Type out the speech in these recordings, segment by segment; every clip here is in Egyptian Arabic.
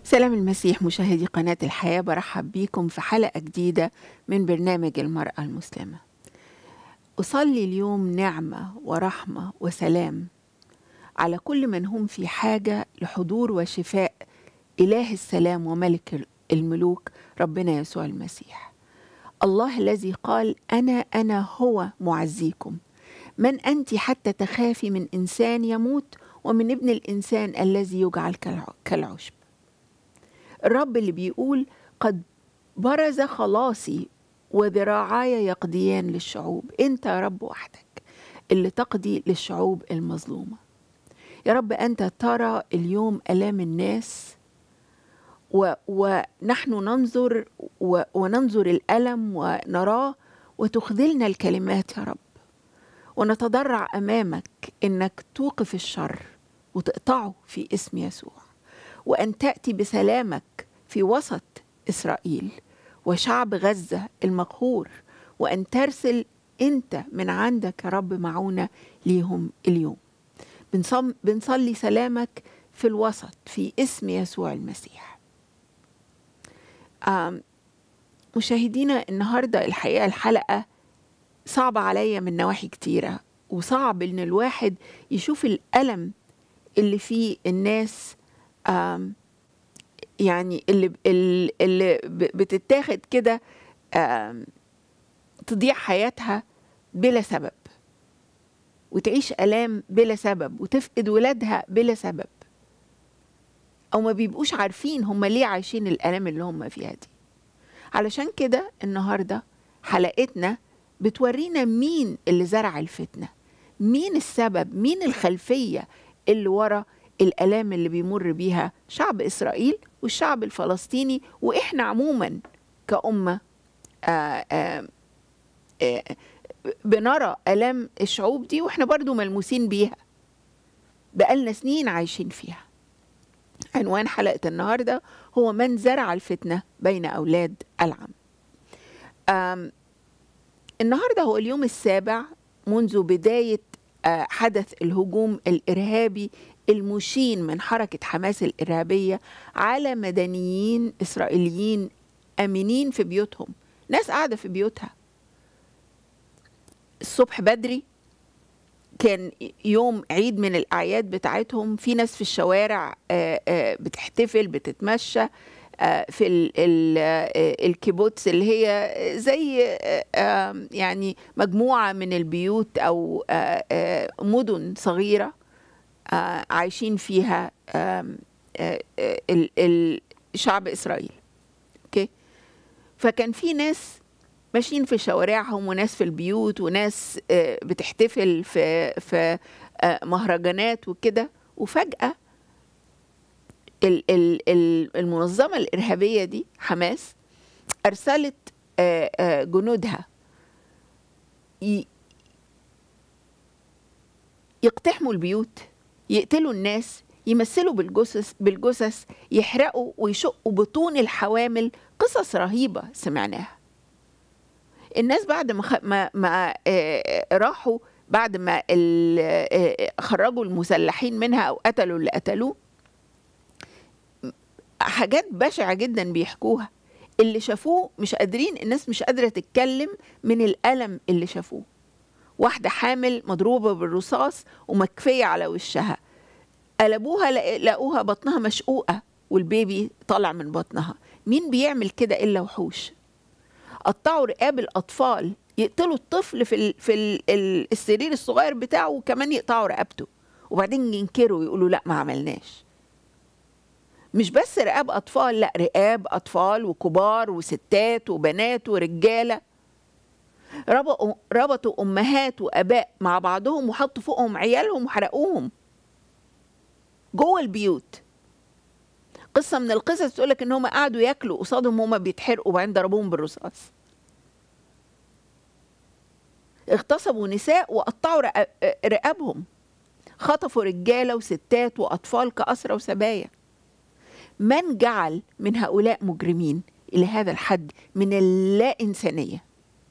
سلام المسيح مشاهدي قناة الحياة برحب بيكم في حلقة جديدة من برنامج المرأة المسلمة أصلي اليوم نعمة ورحمة وسلام على كل من هم في حاجة لحضور وشفاء إله السلام وملك الملوك ربنا يسوع المسيح الله الذي قال أنا أنا هو معزيكم من أنت حتى تخافي من إنسان يموت ومن ابن الإنسان الذي يجعل كالعشب الرب اللي بيقول قد برز خلاصي وذراعاي يقضيان للشعوب انت يا رب وحدك اللي تقضي للشعوب المظلومه يا رب انت ترى اليوم الام الناس و ونحن ننظر و وننظر الالم ونراه وتخذلنا الكلمات يا رب ونتضرع امامك انك توقف الشر وتقطعه في اسم يسوع وان تاتي بسلامك في وسط اسرائيل وشعب غزه المقهور وان ترسل انت من عندك يا رب معونه ليهم اليوم بنصلي سلامك في الوسط في اسم يسوع المسيح مشاهدينا النهارده الحقيقه الحلقه صعبه عليا من نواحي كتيره وصعب ان الواحد يشوف الالم اللي فيه الناس يعني اللي اللي بتتاخد كده تضيع حياتها بلا سبب وتعيش الام بلا سبب وتفقد ولادها بلا سبب او ما بيبقوش عارفين هم ليه عايشين الالام اللي هم فيها دي علشان كده النهارده حلقتنا بتورينا مين اللي زرع الفتنه مين السبب مين الخلفيه اللي ورا الالام اللي بيمر بيها شعب اسرائيل والشعب الفلسطيني واحنا عموما كامه آآ آآ آآ بنرى الام الشعوب دي واحنا برضو ملموسين بيها بقالنا سنين عايشين فيها عنوان حلقه النهارده هو من زرع الفتنه بين اولاد العم النهارده هو اليوم السابع منذ بدايه حدث الهجوم الارهابي المشين من حركه حماس الارهابيه على مدنيين اسرائيليين امنين في بيوتهم ناس قاعده في بيوتها الصبح بدري كان يوم عيد من الاعياد بتاعتهم في ناس في الشوارع بتحتفل بتتمشى في ال ال الكيبوتس اللي هي زي يعني مجموعه من البيوت او مدن صغيره عايشين فيها شعب اسرائيل اوكي فكان في ناس ماشيين في شوارعهم وناس في البيوت وناس بتحتفل في في مهرجانات وكده وفجاه المنظمة الإرهابية دي حماس أرسلت جنودها يقتحموا البيوت يقتلوا الناس يمثلوا بالجثث بالجثث يحرقوا ويشقوا بطون الحوامل قصص رهيبة سمعناها الناس بعد ما ما, ما راحوا بعد ما خرجوا المسلحين منها أو قتلوا اللي قتلوه حاجات بشعة جدا بيحكوها اللي شافوه مش قادرين الناس مش قادرة تتكلم من الألم اللي شافوه واحدة حامل مضروبة بالرصاص ومكفية على وشها قلبوها لقوها بطنها مشقوقة والبيبي طالع من بطنها مين بيعمل كده إلا وحوش قطعوا رقاب الأطفال يقتلوا الطفل في ال في ال السرير الصغير بتاعه وكمان يقطعوا رقبته وبعدين ينكروا ويقولوا لا ما عملناش مش بس رقاب اطفال لا رقاب اطفال وكبار وستات وبنات ورجاله ربطوا ربطوا امهات واباء مع بعضهم وحطوا فوقهم عيالهم وحرقوهم جوه البيوت قصه من القصص تقول لك ان هم قعدوا ياكلوا قصادهم هم بيتحرقوا وبعدين ضربوهم بالرصاص اغتصبوا نساء وقطعوا رقابهم خطفوا رجاله وستات واطفال كاسرى وسبايا من جعل من هؤلاء مجرمين الى هذا الحد من اللا انسانيه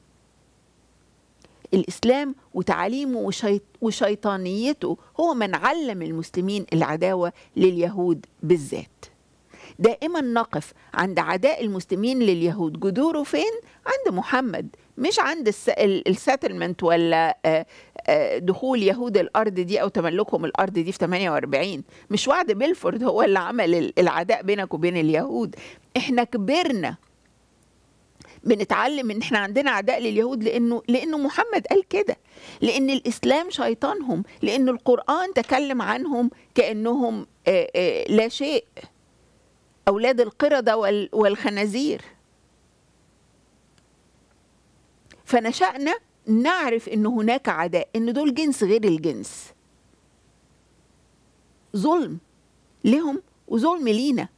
الاسلام وتعاليمه وشيط وشيطانيته هو من علم المسلمين العداوه لليهود بالذات دائما نقف عند عداء المسلمين لليهود جذوره فين عند محمد مش عند السيتلمنت ولا آه، آه، دخول يهود الارض دي او تملكهم الارض دي في 48 مش وعد بيلفورد هو اللي عمل العداء بينك وبين اليهود احنا كبرنا بنتعلم ان احنا عندنا عداء لليهود لانه لانه محمد قال كده لان الاسلام شيطانهم لان القران تكلم عنهم كانهم آه، آه، لا شيء اولاد القرده والخنازير فنشأنا نعرف ان هناك عداء ان دول جنس غير الجنس ظلم لهم وظلم لينا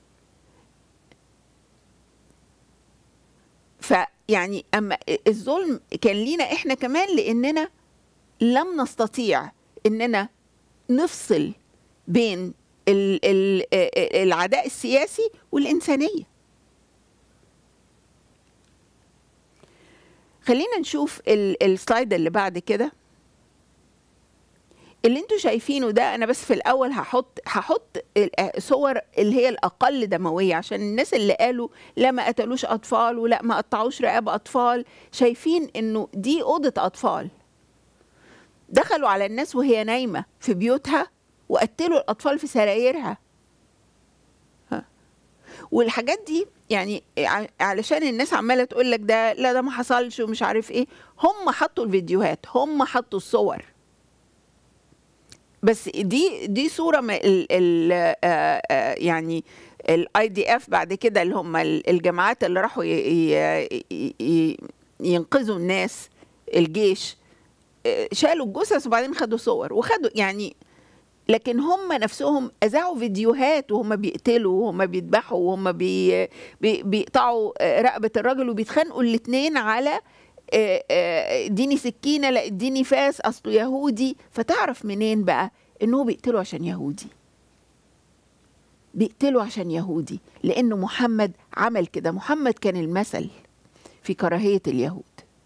فيعني اما الظلم كان لينا احنا كمان لاننا لم نستطيع اننا نفصل بين العداء السياسي والانسانيه خلينا نشوف السلايد اللي بعد كده اللي انتوا شايفينه ده انا بس في الاول هحط هحط صور اللي هي الاقل دمويه عشان الناس اللي قالوا لا ما قتلوش اطفال ولا ما قطعوش رقاب اطفال شايفين انه دي اوضه اطفال دخلوا على الناس وهي نايمه في بيوتها وقتلوا الاطفال في سرايرها والحاجات دي يعني علشان الناس عماله تقول لك ده لا ده ما حصلش ومش عارف ايه هم حطوا الفيديوهات هم حطوا الصور بس دي دي صوره من ال ال آه، آه، يعني الاي دي اف بعد كده اللي هم الجماعات اللي راحوا ينقذوا الناس الجيش آه، شالوا الجثث وبعدين خدوا صور وخدوا يعني لكن هم نفسهم اذاعوا فيديوهات وهم بيقتلوا وهم بيذبحوا وهم بي بيقطعوا رقبه الراجل وبيتخانقوا الاثنين على اديني سكينه لا اديني فاس اصله يهودي فتعرف منين بقى انه بيقتلوا عشان يهودي بيقتلوا عشان يهودي لانه محمد عمل كده محمد كان المثل في كراهيه اليهود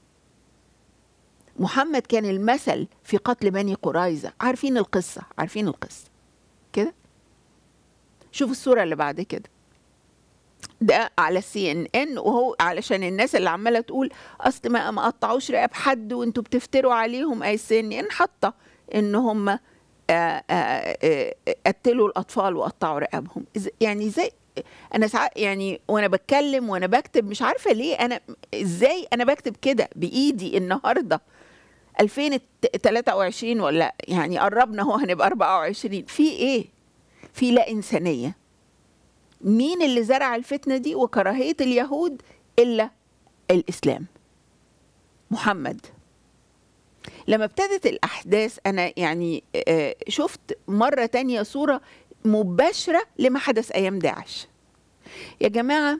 محمد كان المثل في قتل بني قريظه عارفين القصه عارفين القصه كده شوف الصوره اللي بعد كده ده على السي ان ان وهو علشان الناس اللي عماله تقول اصل ما ما قطعوش رقاب حد وانتوا بتفتروا عليهم اي سي ان ان حاطه ان هم آه، آه، آه، قتلوا الاطفال وقطعوا رقابهم يعني زي انا ساعات يعني وانا بتكلم وانا بكتب مش عارفه ليه انا ازاي انا بكتب كده بايدي النهارده 2023 ولا يعني قربنا هو هنبقى 24 في ايه في لا انسانيه مين اللي زرع الفتنه دي وكراهيه اليهود الا الاسلام محمد لما ابتدت الاحداث انا يعني آه، شفت مره تانية صوره مباشره لما حدث ايام داعش يا جماعه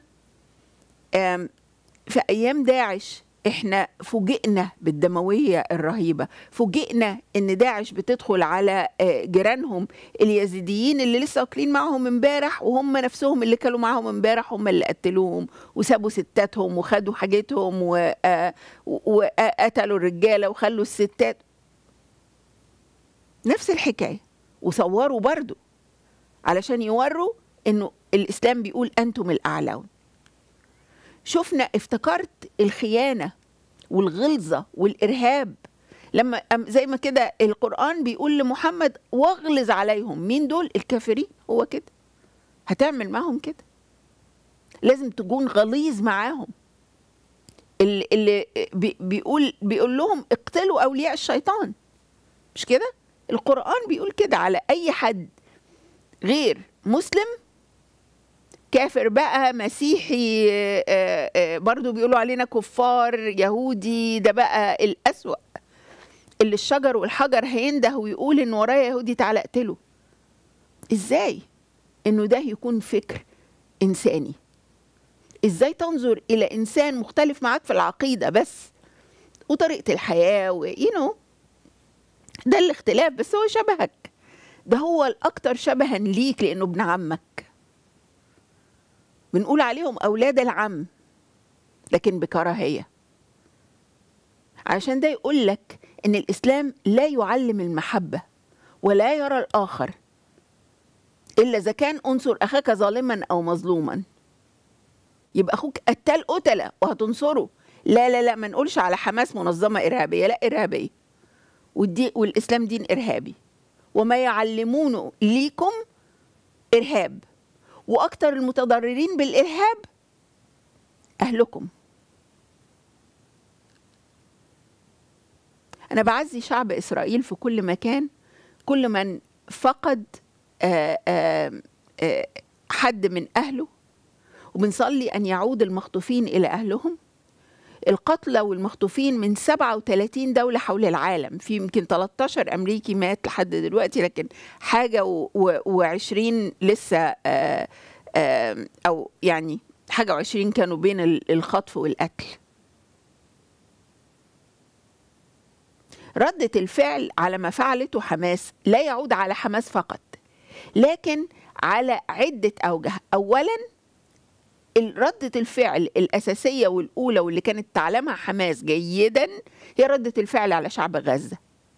في ايام داعش احنا فوجئنا بالدمويه الرهيبه فوجئنا ان داعش بتدخل على آه، جيرانهم اليزيديين اللي لسه واكلين معاهم امبارح وهم نفسهم اللي كانوا معاهم امبارح هم اللي قتلوهم وسابوا ستاتهم وخدوا حاجتهم آه، وقتلوا الرجاله وخلوا الستات نفس الحكايه وصوروا برضو علشان يوروا انه الاسلام بيقول انتم الاعلون شفنا افتكرت الخيانه والغلظه والارهاب لما زي ما كده القران بيقول لمحمد واغلظ عليهم مين دول الكافرين هو كده هتعمل معاهم كده لازم تكون غليظ معاهم اللي, اللي بيقول بيقول لهم اقتلوا اولياء الشيطان مش كده القران بيقول كده على اي حد غير مسلم كافر بقى مسيحي آه، آه، برضو بيقولوا علينا كفار يهودي ده بقى الأسوأ اللي الشجر والحجر هينده ويقول ان ورايا يهودي تعالى اقتله ازاي انه ده يكون فكر انساني ازاي تنظر الى انسان مختلف معاك في العقيده بس وطريقه الحياه و you know ده الاختلاف بس هو شبهك ده هو الاكثر شبها ليك لانه ابن عمك بنقول عليهم أولاد العم لكن بكراهية عشان ده يقول لك إن الإسلام لا يعلم المحبة ولا يرى الآخر إلا إذا كان أنصر أخاك ظالما أو مظلوما يبقى أخوك قتال قتلة وهتنصره لا لا لا ما نقولش على حماس منظمة إرهابية لا إرهابية والدي والإسلام دين إرهابي وما يعلمونه ليكم إرهاب وأكثر المتضررين بالإرهاب أهلكم أنا بعزي شعب إسرائيل في كل مكان كل من فقد آآ آآ آآ حد من أهله وبنصلي أن يعود المخطوفين إلى أهلهم القتلى والمخطوفين من 37 دولة حول العالم في يمكن 13 أمريكي مات لحد دلوقتي لكن حاجة و20 لسه آآ آآ أو يعني حاجة وعشرين كانوا بين الخطف والقتل ردة الفعل على ما فعلته حماس لا يعود على حماس فقط لكن على عدة أوجه أولا ردة الفعل الأساسية والأولى واللي كانت تعلمها حماس جيدا هي ردة الفعل على شعب غزة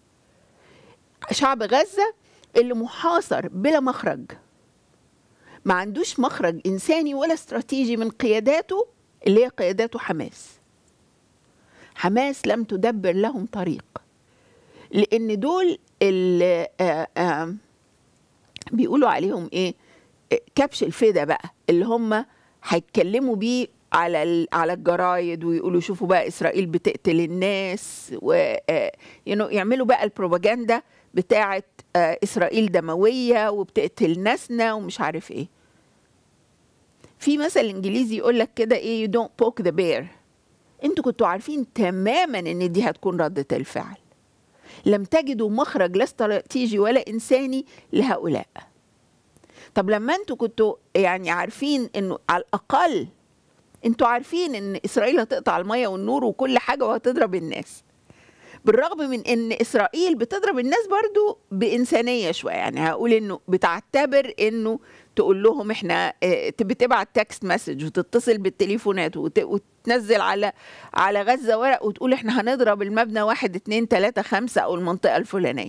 شعب غزة اللي محاصر بلا مخرج ما عندوش مخرج إنساني ولا استراتيجي من قياداته اللي هي قياداته حماس حماس لم تدبر لهم طريق لأن دول اللي آآ آآ بيقولوا عليهم إيه كبش الفدا بقى اللي هم هيتكلموا بيه على على الجرايد ويقولوا شوفوا بقى اسرائيل بتقتل الناس و يعملوا بقى البروباجندا بتاعه اسرائيل دمويه وبتقتل ناسنا ومش عارف ايه في مثل انجليزي يقول لك كده ايه you don't poke the bear انتوا كنتوا عارفين تماما ان دي هتكون ردة الفعل لم تجدوا مخرج لا استراتيجي ولا انساني لهؤلاء طب لما انتوا كنتوا يعني عارفين انه على الاقل انتوا عارفين ان اسرائيل هتقطع الميه والنور وكل حاجه وهتضرب الناس بالرغم من ان اسرائيل بتضرب الناس برضو بانسانيه شويه يعني هقول انه بتعتبر انه تقول لهم احنا بتبعت تكست مسج وتتصل بالتليفونات وتنزل على على غزه ورق وتقول احنا هنضرب المبنى واحد اتنين تلاته خمسه او المنطقه الفلانيه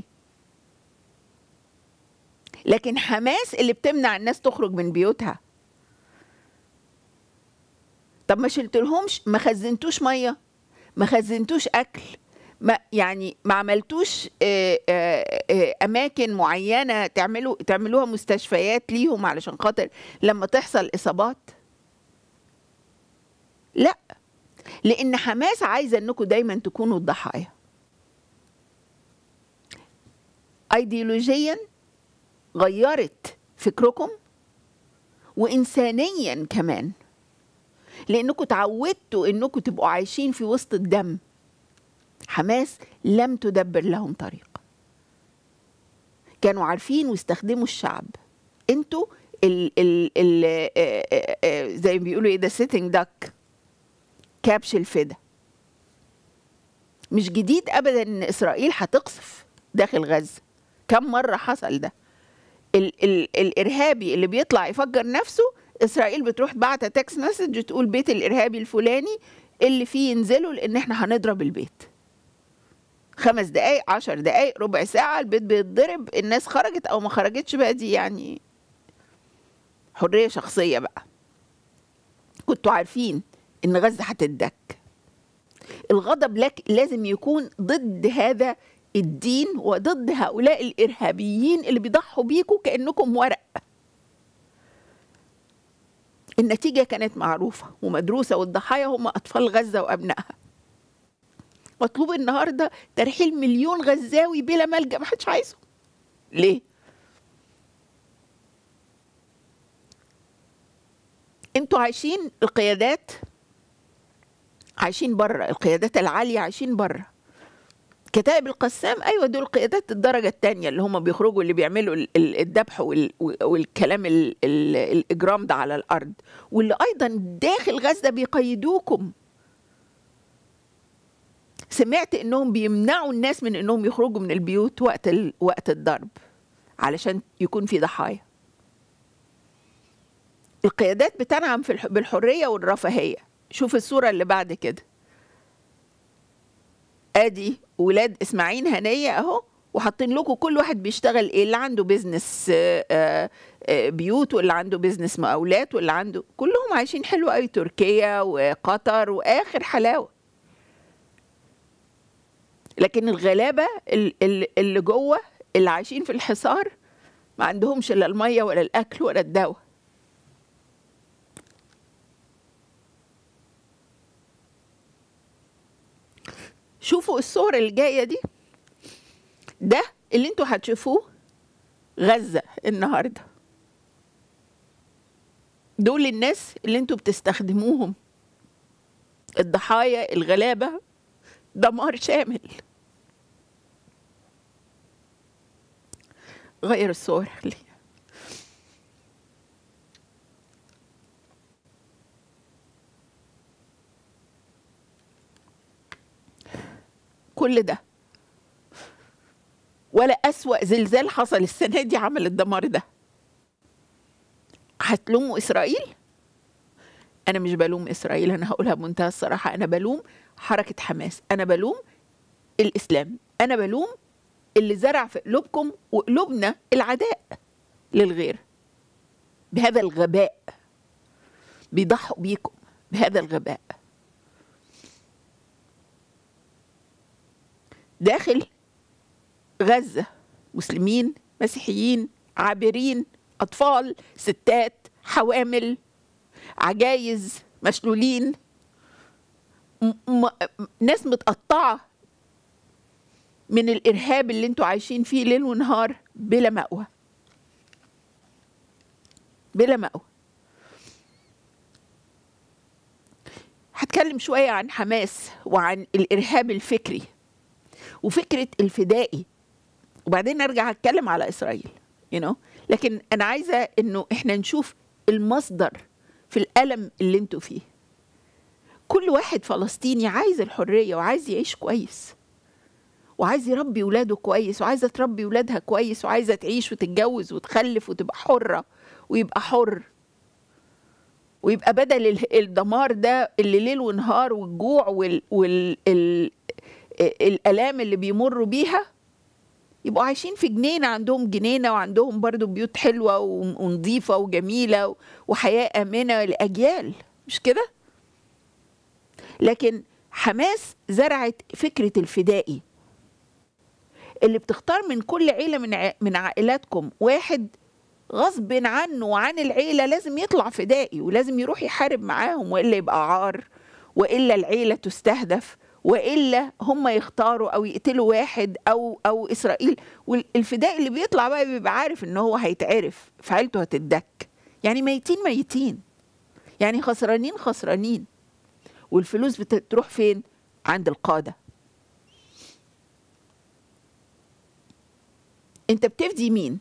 لكن حماس اللي بتمنع الناس تخرج من بيوتها طب ما شلتلهمش ما خزنتوش ميه ما خزنتوش اكل ما يعني ما عملتوش آآ آآ اماكن معينه تعملوا تعملوها مستشفيات ليهم علشان خاطر لما تحصل اصابات لا لان حماس عايزه انكم دايما تكونوا الضحايا ايديولوجيا غيرت فكركم وانسانيا كمان لانكم تعودتوا انكم تبقوا عايشين في وسط الدم حماس لم تدبر لهم طريق كانوا عارفين واستخدموا الشعب انتوا ال ال ال زي ما بيقولوا ايه ده سيتنج داك كابش الفدا مش جديد ابدا ان اسرائيل هتقصف داخل غزه كم مره حصل ده ال ال الارهابي اللي بيطلع يفجر نفسه اسرائيل بتروح بعت تكست مسج تقول بيت الارهابي الفلاني اللي فيه ينزلوا لان احنا هنضرب البيت خمس دقايق عشر دقايق ربع ساعة البيت بيتضرب الناس خرجت أو ما خرجتش بقى دي يعني حرية شخصية بقى كنتوا عارفين إن غزة هتدك الغضب لك لازم يكون ضد هذا الدين وضد هؤلاء الإرهابيين اللي بيضحوا بيكوا كأنكم ورق النتيجة كانت معروفة ومدروسة والضحايا هم أطفال غزة وأبنائها مطلوب النهارده ترحيل مليون غزاوي بلا ملجا ما حدش عايزه ليه انتوا عايشين القيادات عايشين بره القيادات العاليه عايشين بره كتائب القسام ايوه دول قيادات الدرجه الثانيه اللي هم بيخرجوا اللي بيعملوا الذبح والكلام ال ال الاجرام ده على الارض واللي ايضا داخل غزه بيقيدوكم سمعت انهم بيمنعوا الناس من انهم يخرجوا من البيوت وقت وقت الضرب علشان يكون في ضحايا القيادات بتنعم في بالحريه والرفاهيه شوف الصوره اللي بعد كده ادي ولاد اسماعيل هنيه اهو وحاطين لكم كل واحد بيشتغل ايه اللي عنده بيزنس بيوت واللي عنده بيزنس مقاولات واللي عنده كلهم عايشين حلو قوي تركيا وقطر واخر حلاوه لكن الغلابه ال- ال- اللي جوه اللي عايشين في الحصار ما عندهمش لا الميه ولا الاكل ولا الدواء شوفوا الصور اللي جايه دي ده اللي انتوا هتشوفوه غزه النهارده دول الناس اللي انتوا بتستخدموهم الضحايا الغلابه دمار شامل غير الصور خليها كل ده ولا أسوأ زلزال حصل السنة دي عمل الدمار ده هتلوموا إسرائيل؟ أنا مش بلوم إسرائيل أنا هقولها بمنتهى الصراحة أنا بلوم حركة حماس أنا بلوم الإسلام أنا بلوم اللي زرع في قلوبكم وقلوبنا العداء للغير بهذا الغباء بيضحوا بيكم بهذا الغباء داخل غزة مسلمين مسيحيين عابرين أطفال ستات حوامل عجايز مشلولين م- م- ناس متقطعة من الإرهاب اللي انتوا عايشين فيه ليل ونهار بلا مأوى بلا مأوى هتكلم شوية عن حماس وعن الإرهاب الفكري وفكرة الفدائي وبعدين ارجع اتكلم على اسرائيل you know? لكن انا عايزه انه احنا نشوف المصدر في الالم اللي انتوا فيه كل واحد فلسطيني عايز الحريه وعايز يعيش كويس وعايز يربي ولاده كويس وعايزه تربي ولادها كويس وعايزه تعيش وتتجوز وتخلف وتبقى حره ويبقى حر ويبقى بدل ال- الدمار ده اللي ليل ونهار والجوع وال, وال ال الالام اللي بيمروا بيها يبقوا عايشين في جنينه عندهم جنينه وعندهم برضو بيوت حلوه ونظيفه وجميله وحياه امنه لاجيال مش كده لكن حماس زرعت فكره الفدائي اللي بتختار من كل عيله من ع... من عائلاتكم واحد غصب عنه وعن العيله لازم يطلع فدائي ولازم يروح يحارب معاهم والا يبقى عار والا العيله تستهدف والا هم يختاروا او يقتلوا واحد او او اسرائيل والفداء اللي بيطلع بقى بيبقى عارف ان هو هيتعرف فعيلته هتدك يعني ميتين ميتين يعني خسرانين خسرانين والفلوس بتروح فين عند القاده انت بتفدي مين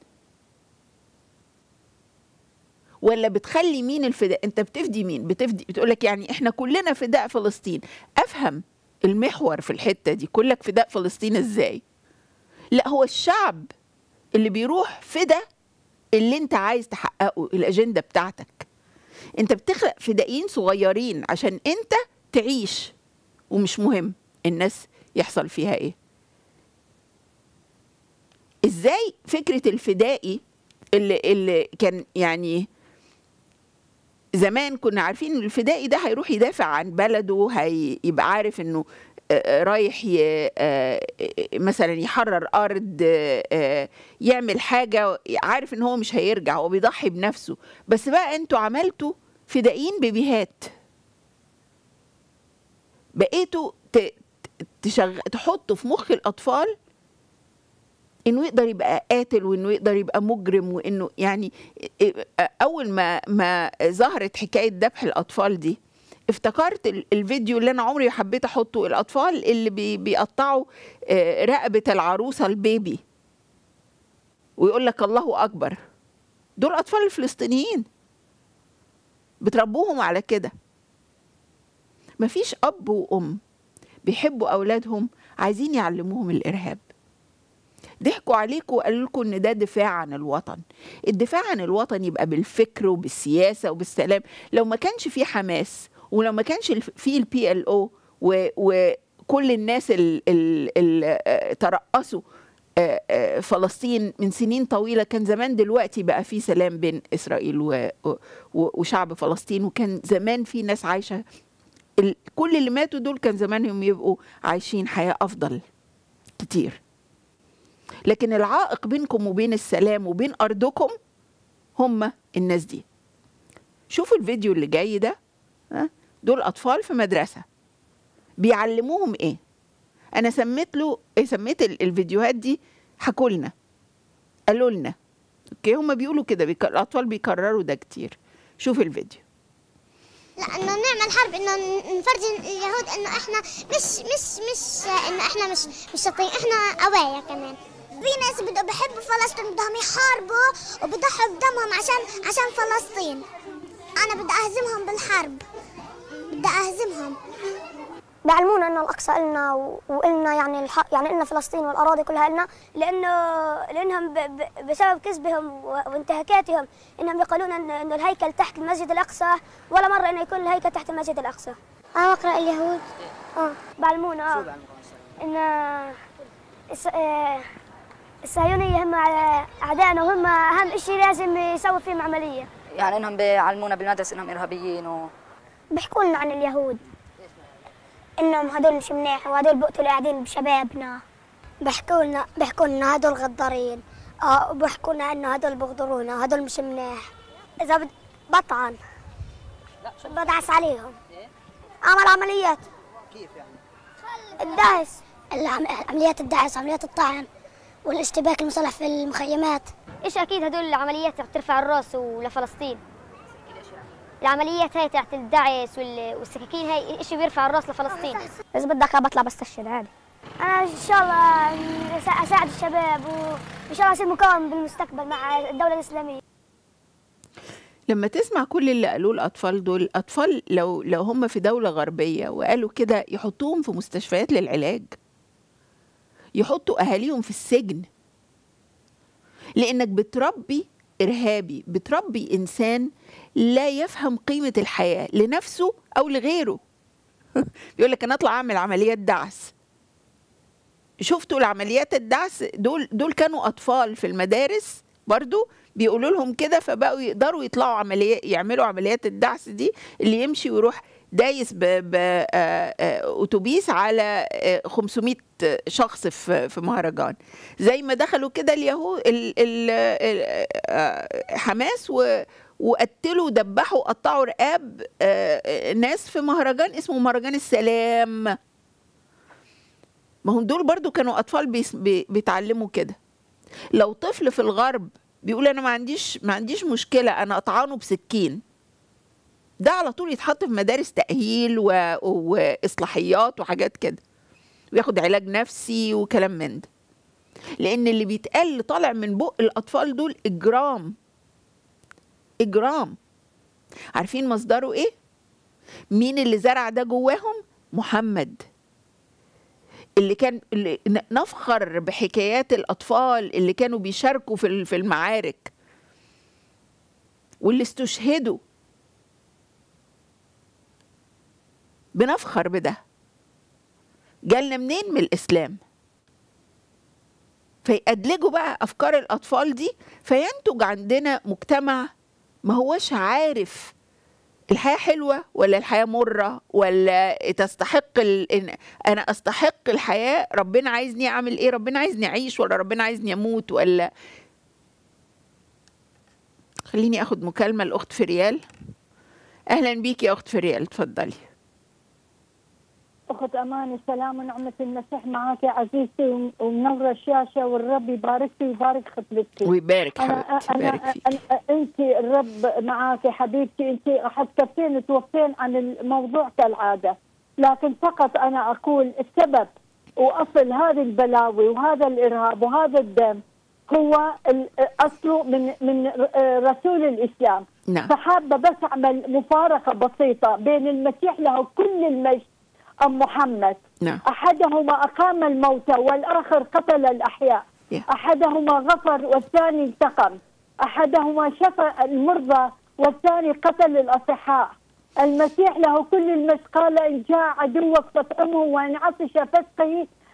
ولا بتخلي مين الفداء انت بتفدي مين بتفدي بتقولك يعني احنا كلنا فداء فلسطين افهم المحور في الحته دي كلك فداء فلسطين ازاي لا هو الشعب اللي بيروح فدا اللي انت عايز تحققه الاجنده بتاعتك انت بتخلق فدائيين صغيرين عشان انت تعيش ومش مهم الناس يحصل فيها ايه ازاي فكره الفدائي اللي اللي كان يعني زمان كنا عارفين ان الفدائي ده هيروح يدافع عن بلده هيبقى عارف انه رايح ي... مثلا يحرر ارض يعمل حاجه عارف ان هو مش هيرجع هو بيضحي بنفسه بس بقى انتوا عملتوا فدائيين بيبيهات بقيتوا ت... تشغ... تحطوا في مخ الاطفال انه يقدر يبقى قاتل وانه يقدر يبقى مجرم وانه يعني اول ما ما ظهرت حكايه ذبح الاطفال دي افتكرت الفيديو اللي انا عمري حبيت احطه الاطفال اللي بي بيقطعوا رقبه العروسه البيبي ويقول لك الله اكبر دول اطفال الفلسطينيين بتربوهم على كده مفيش اب وام بيحبوا اولادهم عايزين يعلموهم الارهاب ضحكوا عليكم وقالوا لكم ان ده دفاع عن الوطن الدفاع عن الوطن يبقى بالفكر وبالسياسه وبالسلام لو ما كانش في حماس ولو ما كانش في البي ال او وكل الناس اللي ترأسوا آه، آه، فلسطين من سنين طويلة كان زمان دلوقتي بقى في سلام بين إسرائيل و- و- وشعب فلسطين وكان زمان في ناس عايشة ال- كل اللي ماتوا دول كان زمانهم يبقوا عايشين حياة أفضل كتير لكن العائق بينكم وبين السلام وبين أرضكم هم الناس دي شوفوا الفيديو اللي جاي ده ها؟ دول أطفال في مدرسة بيعلموهم إيه أنا سميت له إيه سميت ال- الفيديوهات دي حكوا لنا قالوا لنا أوكي هم بيقولوا كده بيك... الأطفال بيكرروا ده كتير شوف الفيديو لانه نعمل حرب انه نفرجي اليهود انه احنا مش مش مش انه احنا مش مش شاطرين احنا قوايا كمان في ناس بدهم بحبوا فلسطين بدهم يحاربوا وبضحوا بدمهم عشان عشان فلسطين انا بدي اهزمهم بالحرب بدي اهزمهم بيعلمونا انه الاقصى النا و- والنا يعني الحق يعني النا فلسطين والاراضي كلها النا لانه لانهم ب- ب- بسبب كذبهم و- وانتهاكاتهم انهم يقولون ان انه الهيكل تحت المسجد الاقصى ولا مره انه يكون الهيكل تحت المسجد الاقصى انا بقرا اليهود اه بعلمونا اه ان الس- آه، الصهيونيه هم اعدائنا وهم اهم شيء لازم يسوي فيهم عمليه يعني انهم بيعلمونا بالمدرسه انهم ارهابيين و... بيحكوا لنا عن اليهود انهم هدول مش منيح وهدول بقتلوا قاعدين بشبابنا بيحكوا لنا بيحكوا لنا هدول غدارين اه وبيحكوا لنا انه هدول بغدرونا هدول مش منيح اذا بت- بطعن بدعس عليهم عمل عمليات كيف يعني؟ الدعس العم- عمليات الدعس عمليات الطعن والاشتباك المسلح في المخيمات ايش اكيد هدول العمليات رح ترفع الراس لفلسطين العمليات هاي تاعت الدعس وال- والسكاكين هاي شيء بيرفع الراس لفلسطين اذا بدك بطلع بستشهد عادي انا ان شاء الله أسا- اساعد الشباب وان شاء الله اصير مقاوم بالمستقبل مع الدوله الاسلاميه لما تسمع كل اللي قالوه الأطفال دول الأطفال لو لو هم في دولة غربية وقالوا كده يحطوهم في مستشفيات للعلاج يحطوا أهاليهم في السجن لأنك بتربي إرهابي بتربي إنسان لا يفهم قيمة الحياة لنفسه أو لغيره بيقول لك أنا أطلع أعمل عمليات دعس شفتوا العمليات الدعس دول دول كانوا أطفال في المدارس برضو بيقولوا لهم كده فبقوا يقدروا يطلعوا عمليات يعملوا عمليات الدعس دي اللي يمشي ويروح دايس بأتوبيس على آه، 500 شخص في في مهرجان زي ما دخلوا كده اليهود ال- ال- ال- آه، حماس و وقتلوا ودبحوا وقطعوا رقاب آه، ناس في مهرجان اسمه مهرجان السلام ما هم دول برضو كانوا اطفال بيس- بي- بيتعلموا كده لو طفل في الغرب بيقول انا ما عنديش ما عنديش مشكله انا اطعنه بسكين ده على طول يتحط في مدارس تاهيل و... واصلاحيات وحاجات كده وياخد علاج نفسي وكلام من ده لان اللي بيتقال اللي طالع من بق الاطفال دول اجرام اجرام عارفين مصدره ايه مين اللي زرع ده جواهم محمد اللي كان اللي ن- نفخر بحكايات الاطفال اللي كانوا بيشاركوا في ال- في المعارك واللي استشهدوا بنفخر بده جالنا منين من الاسلام فيأدلجوا بقى افكار الاطفال دي فينتج عندنا مجتمع ما هوش عارف الحياة حلوة ولا الحياة مرة ولا تستحق ال... إن أنا أستحق الحياة ربنا عايزني أعمل إيه ربنا عايزني أعيش ولا ربنا عايزني أموت ولا خليني أخد مكالمة الأخت فريال أهلا بيك يا أخت فريال اتفضلي أخت أمان السلام ونعمة المسيح معك يا عزيزتي ومنور الشاشة والرب يبارك فيك ويبارك خطبتك ويبارك أنا حبيبتي أنا يبارك فيك أنا أنت الرب معك حبيبتي أنت حدثتين توفين عن الموضوع كالعادة لكن فقط أنا أقول السبب وأصل هذه البلاوي وهذا الإرهاب وهذا الدم هو ال- أصله من من رسول الإسلام نعم فحابة بس أعمل مفارقة بسيطة بين المسيح له كل المجد أم محمد نعم أحدهما أقام الموتى والآخر قتل الأحياء Yeah. أحدهما غفر والثاني انتقم أحدهما شفى المرضى والثاني قتل الأصحاء المسيح له كل المجد قال إن جاء عدوك فاطعمه وإن عطش فاسقه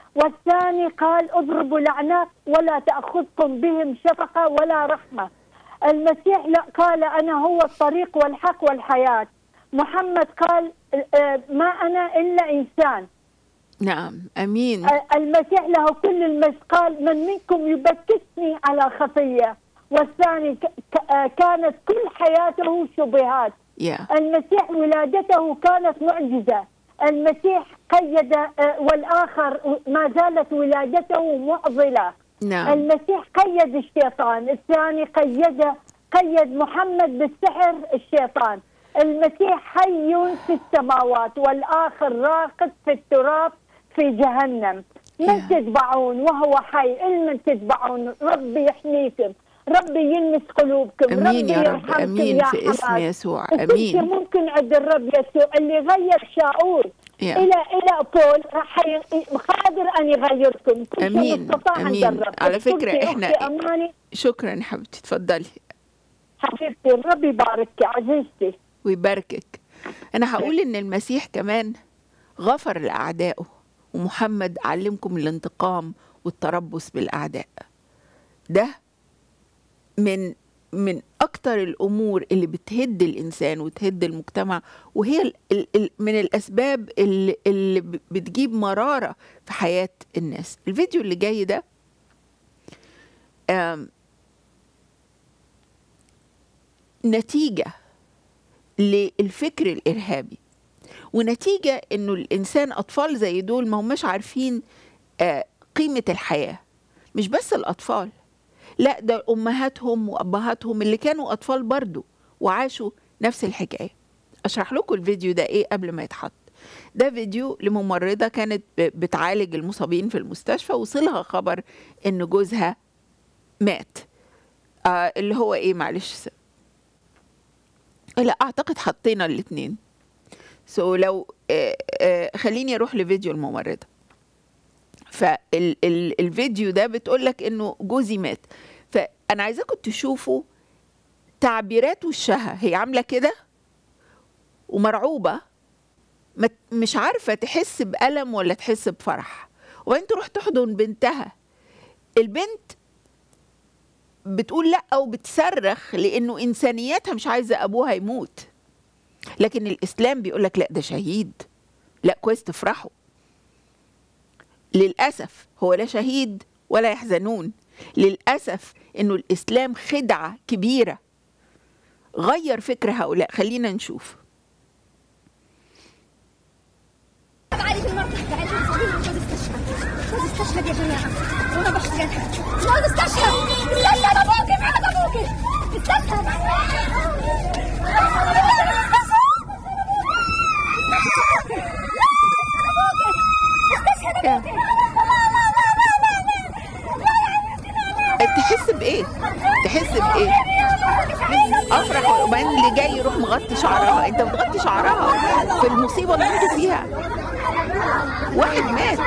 والثاني قال اضربوا الأعناق ولا تأخذكم بهم شفقة ولا رحمة المسيح لا قال أنا هو الطريق والحق والحياة محمد قال آه، ما أنا إلا إنسان نعم امين المسيح له كل المجد قال من منكم يبكتني على خطيه والثاني ك- ك- آه، كانت كل حياته شبهات يا المسيح ولادته كانت معجزه المسيح قيد آه، والاخر ما زالت ولادته معضله نعم المسيح قيد الشيطان الثاني قيد قيد محمد بالسحر الشيطان المسيح حي في السماوات والآخر راقد في التراب في جهنم من يا. تتبعون وهو حي من تتبعون ربي يحميكم ربي يلمس قلوبكم امين ربي يا رب يرحمكم امين يا في اسم حماس. يسوع وكنت امين ممكن عند الرب يسوع اللي غير شاؤول يا. الى الى بول راح ي- قادر ان يغيركم كل شيء أمين. مستطاع عند أمين. الرب على فكرة كنت إحنا- أختي اماني شكرا حبيبتي اتفضلي حبيبتي الرب يبارك عزيزتي ويباركك انا هقول ان المسيح كمان غفر لاعدائه ومحمد علمكم الانتقام والتربص بالاعداء ده من من اكتر الامور اللي بتهد الانسان وتهد المجتمع وهي ال ال ال من الاسباب اللي, اللي ب- بتجيب مراره في حياه الناس الفيديو اللي جاي ده آم، نتيجه للفكر الارهابي ونتيجه انه الانسان اطفال زي دول ما هماش عارفين آه، قيمه الحياه مش بس الاطفال لا ده امهاتهم وابهاتهم اللي كانوا اطفال برضو وعاشوا نفس الحكايه اشرح لكم الفيديو ده ايه قبل ما يتحط ده فيديو لممرضه كانت ب- بتعالج المصابين في المستشفى وصلها خبر ان جوزها مات آه اللي هو ايه معلش س- لا اعتقد حطينا الاثنين سو so لو آه آه خليني اروح لفيديو الممرضه فالفيديو ده بتقول لك انه جوزي مات فانا عايزاكم تشوفوا تعبيرات وشها هي عامله كده ومرعوبه ما ت- مش عارفه تحس بالم ولا تحس بفرح وبعدين تروح تحضن بنتها البنت بتقول لا وبتصرخ لانه انسانيتها مش عايزه ابوها يموت لكن الاسلام بيقول لك لا ده شهيد لا كويس تفرحوا للاسف هو لا شهيد ولا يحزنون للاسف انه الاسلام خدعه كبيره غير فكر هؤلاء خلينا نشوف تعالي في المركز تعالي جوز استشهد جوز استشهد يا جماعة وانا بحكي جوز استشهد استشهد ابوكي معك ابوكي استشهد تحس بايه تحس بايه افرح وبعدين اللي جاي يروح مغطي شعرها انت بتغطي شعرها في المصيبه اللي انتوا فيها واحد مات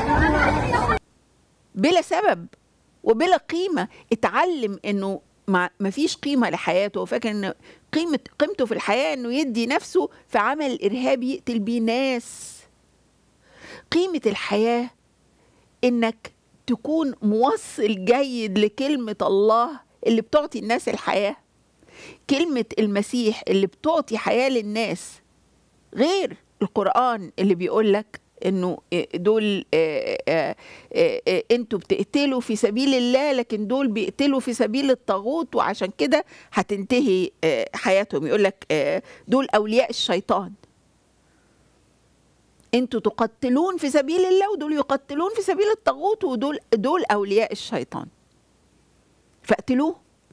بلا سبب وبلا قيمه اتعلم انه ما مفيش قيمه لحياته وفاكر ان قيمه قيمته في الحياه انه يدي نفسه في عمل ارهابي يقتل بيه ناس قيمه الحياه انك تكون موصل جيد لكلمه الله اللي بتعطي الناس الحياه كلمه المسيح اللي بتعطي حياه للناس غير القران اللي بيقول لك انه دول آه، آه، آه، آه، انتوا بتقتلوا في سبيل الله لكن دول بيقتلوا في سبيل الطاغوت وعشان كده هتنتهي آه، حياتهم يقول لك آه، دول اولياء الشيطان انتوا تقتلون في سبيل الله ودول يقتلون في سبيل الطاغوت ودول دول اولياء الشيطان فاقتلوه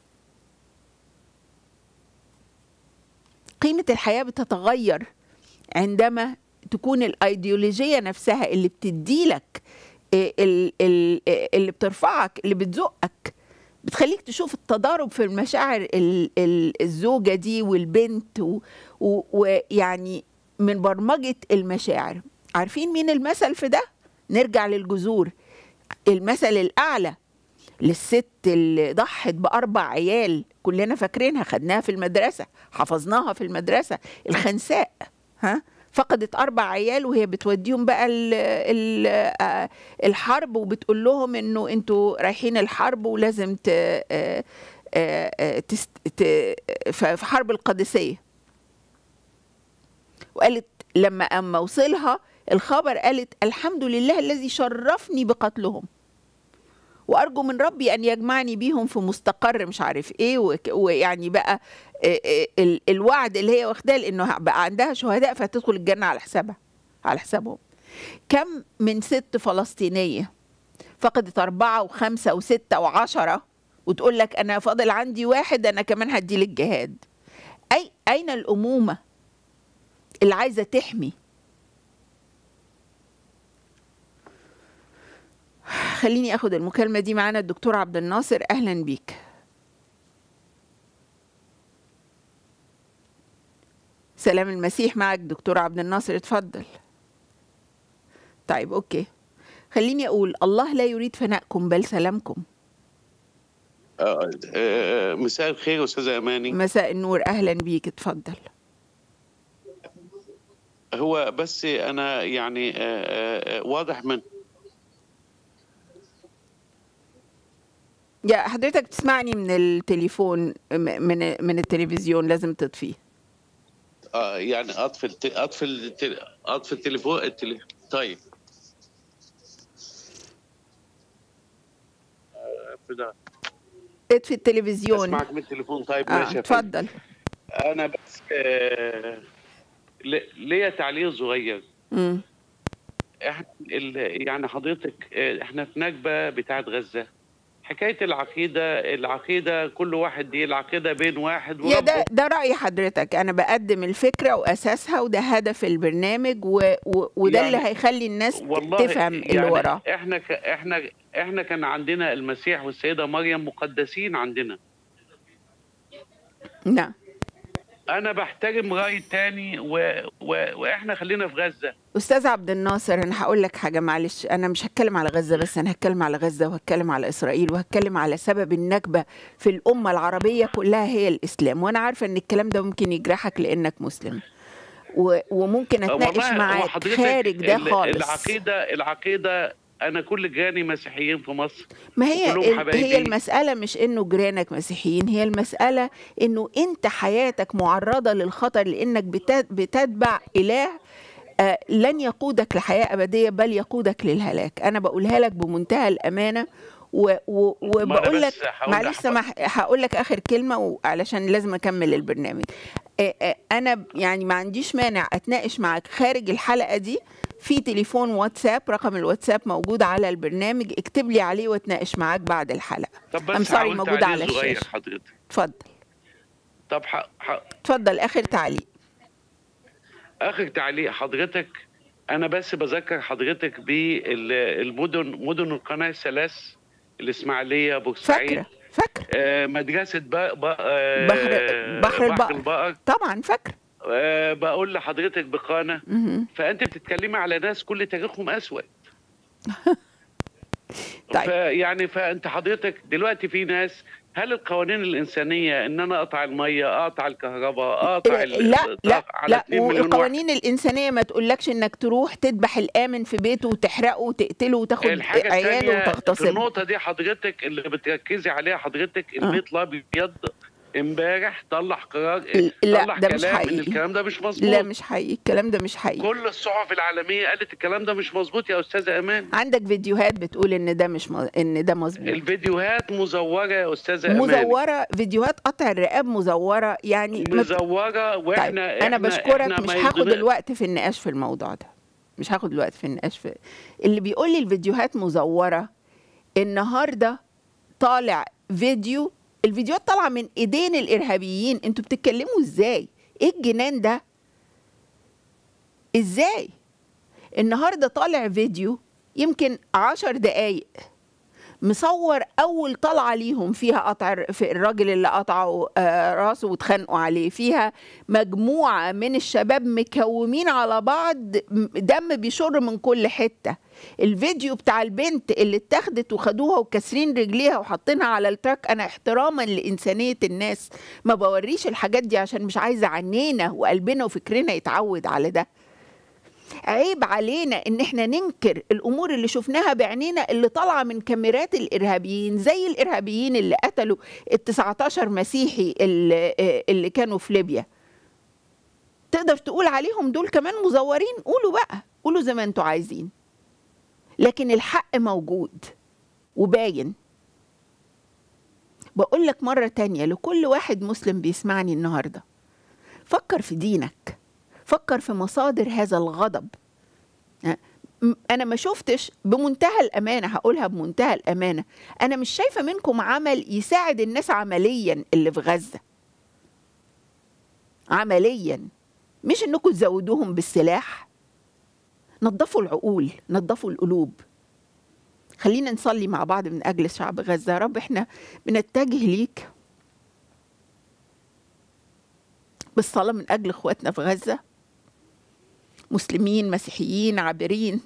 قيمة الحياة بتتغير عندما تكون الايديولوجية نفسها اللي بتديلك ال- ال- ال- اللي بترفعك اللي بتزقك بتخليك تشوف التضارب في المشاعر ال- ال- الزوجة دي والبنت و- و- ويعني من برمجة المشاعر عارفين مين المثل في ده؟ نرجع للجذور المثل الأعلى للست اللي ضحت بأربع عيال كلنا فاكرينها خدناها في المدرسة حفظناها في المدرسة الخنساء ها فقدت اربع عيال وهي بتوديهم بقى ال ال آه، الحرب وبتقول لهم انه انتوا رايحين الحرب ولازم ت آه، آه، آه، تست ت- ف- في حرب القادسيه وقالت لما اما وصلها الخبر قالت الحمد لله الذي شرفني بقتلهم وارجو من ربي ان يجمعني بيهم في مستقر مش عارف ايه وك- ويعني بقى آه، آه، ال- الوعد اللي هي واخداه لانه بقى عندها شهداء فتدخل الجنه على حسابها على حسابهم كم من ست فلسطينيه فقدت أربعة وخمسة وستة وعشرة وتقول لك أنا فاضل عندي واحد أنا كمان هدي الجهاد أي أين الأمومة اللي عايزة تحمي خليني أخد المكالمة دي معانا الدكتور عبد الناصر أهلا بيك سلام المسيح معك دكتور عبد الناصر اتفضل طيب أوكي خليني أقول الله لا يريد فناءكم بل سلامكم آه، آه، مساء الخير استاذه اماني مساء النور أهلا بيك اتفضل هو بس انا يعني آه، آه، آه، واضح من يا حضرتك تسمعني من التليفون م- من من التلفزيون لازم تطفيه آه، يعني اطفي الت- اطفي الت- اطفي التليفون التلي... طيب آه، كده. اطفي التلفزيون اسمعك من التليفون طيب اه ماشي يا فندم. اتفضل انا بس آه، ل- ليا تعليق صغير مم. احنا ال- يعني حضرتك آه، احنا في نكبه بتاعت غزه حكايه العقيده العقيده كل واحد دي العقيده بين واحد يا ده وربه ده رأي حضرتك أنا بقدم الفكرة وأساسها وده هدف البرنامج و و وده يعني اللي هيخلي الناس والله تفهم اللي يعني وراه احنا ك... احنا احنا كان عندنا المسيح والسيده مريم مقدسين عندنا نعم انا بحترم راي تاني و... و... واحنا خلينا في غزه أستاذ عبد الناصر أنا هقول لك حاجة معلش أنا مش هتكلم على غزة بس أنا هتكلم على غزة وهتكلم على إسرائيل وهتكلم على سبب النكبة في الأمة العربية كلها هي الإسلام وأنا عارفة إن الكلام ده ممكن يجرحك لأنك مسلم و... وممكن أتناقش والله هو معاك حضرتك خارج ده ال- خالص العقيده العقيده انا كل جيراني مسيحيين في مصر ما هي وكلهم ال- حبايبي. هي المسألة مش إنه جيرانك مسيحيين هي المسألة إنه أنت حياتك معرضة للخطر لأنك بت- بتتبع إله آه، لن يقودك لحياة أبدية بل يقودك للهلاك أنا بقولها لك بمنتهى الأمانة و- و- وبقول لك بس هقول معلش لحضرتك- سمح هقول لك آخر كلمة وعلشان لازم أكمل البرنامج آه، آه، أنا ب- يعني ما عنديش مانع أتناقش معاك خارج الحلقة دي في تليفون واتساب رقم الواتساب موجود على البرنامج اكتب لي عليه واتناقش معاك بعد الحلقة طب I'm بس sorry هقول موجود تعليق على صغير الشاشة حضرتك اتفضل طب ح... ح... اتفضل آخر تعليق اخر تعليق حضرتك انا بس بذكر حضرتك بالمدن مدن القناه الثلاث الاسماعيليه بورسعيد فاكرة فاكرة آه، مدرسه بق... بق... آه، بحر بحر البقر البقر طبعا فاكرة آه، بقول لحضرتك بقانه مهم. فانت بتتكلمي على ناس كل تاريخهم اسود طيب. فيعني فانت حضرتك دلوقتي في ناس هل القوانين الانسانيه ان انا اقطع الميه اقطع الكهرباء اقطع ال- لا لا على لا 2 مليون واحد والقوانين الإنسانية ما تقولكش إنك تروح تذبح الآمن في بيته وتحرقه وتقتله وتاخد الحاجه عياله الثانيه في وتغتصبه النقطه دي حضرتك اللي بتركزي عليها حضرتك آه. البيت الابيض امبارح طلع قرار لا، طلع ده مش كلام ان حقيقي. الكلام ده مش مظبوط لا مش حقيقي الكلام ده مش حقيقي كل الصحف العالميه قالت الكلام ده مش مظبوط يا استاذه امان عندك فيديوهات بتقول ان ده مش م... ان ده مظبوط الفيديوهات مزوره يا استاذه امان مزوره فيديوهات قطع الرقاب مزوره يعني ما- مزوره طيب واحنا انا إحنا- بشكرك إحنا مش ما هاخد يرضينا- الوقت في النقاش في الموضوع ده مش هاخد الوقت في النقاش في اللي بيقول لي الفيديوهات مزوره النهارده طالع فيديو الفيديوهات طالعه من ايدين الارهابيين انتوا بتتكلموا ازاي ايه الجنان ده ازاي النهارده طالع فيديو يمكن عشر دقايق مصور اول طلعه ليهم فيها قطع الر- في الراجل اللي قطعوا آه، راسه واتخانقوا عليه فيها مجموعه من الشباب مكومين على بعض م- دم بيشر من كل حته الفيديو بتاع البنت اللي اتاخدت وخدوها وكاسرين رجليها وحاطينها على التراك انا احتراما لانسانيه الناس ما بوريش الحاجات دي عشان مش عايزه عنينا وقلبنا وفكرنا يتعود على ده عيب علينا ان احنا ننكر الامور اللي شفناها بعينينا اللي طالعه من كاميرات الارهابيين زي الارهابيين اللي قتلوا ال 19 مسيحي اللي, اللي كانوا في ليبيا تقدر تقول عليهم دول كمان مزورين قولوا بقى قولوا زي ما انتوا عايزين لكن الحق موجود وباين بقول لك مرة تانية لكل واحد مسلم بيسمعني النهاردة فكر في دينك فكر في مصادر هذا الغضب م- أنا ما شفتش بمنتهى الأمانة هقولها بمنتهى الأمانة أنا مش شايفة منكم عمل يساعد الناس عمليا اللي في غزة عمليا مش انكم تزودوهم بالسلاح نظفوا العقول نظفوا القلوب خلينا نصلي مع بعض من اجل شعب غزه يا رب احنا بنتجه ليك بالصلاه من اجل اخواتنا في غزه مسلمين مسيحيين عابرين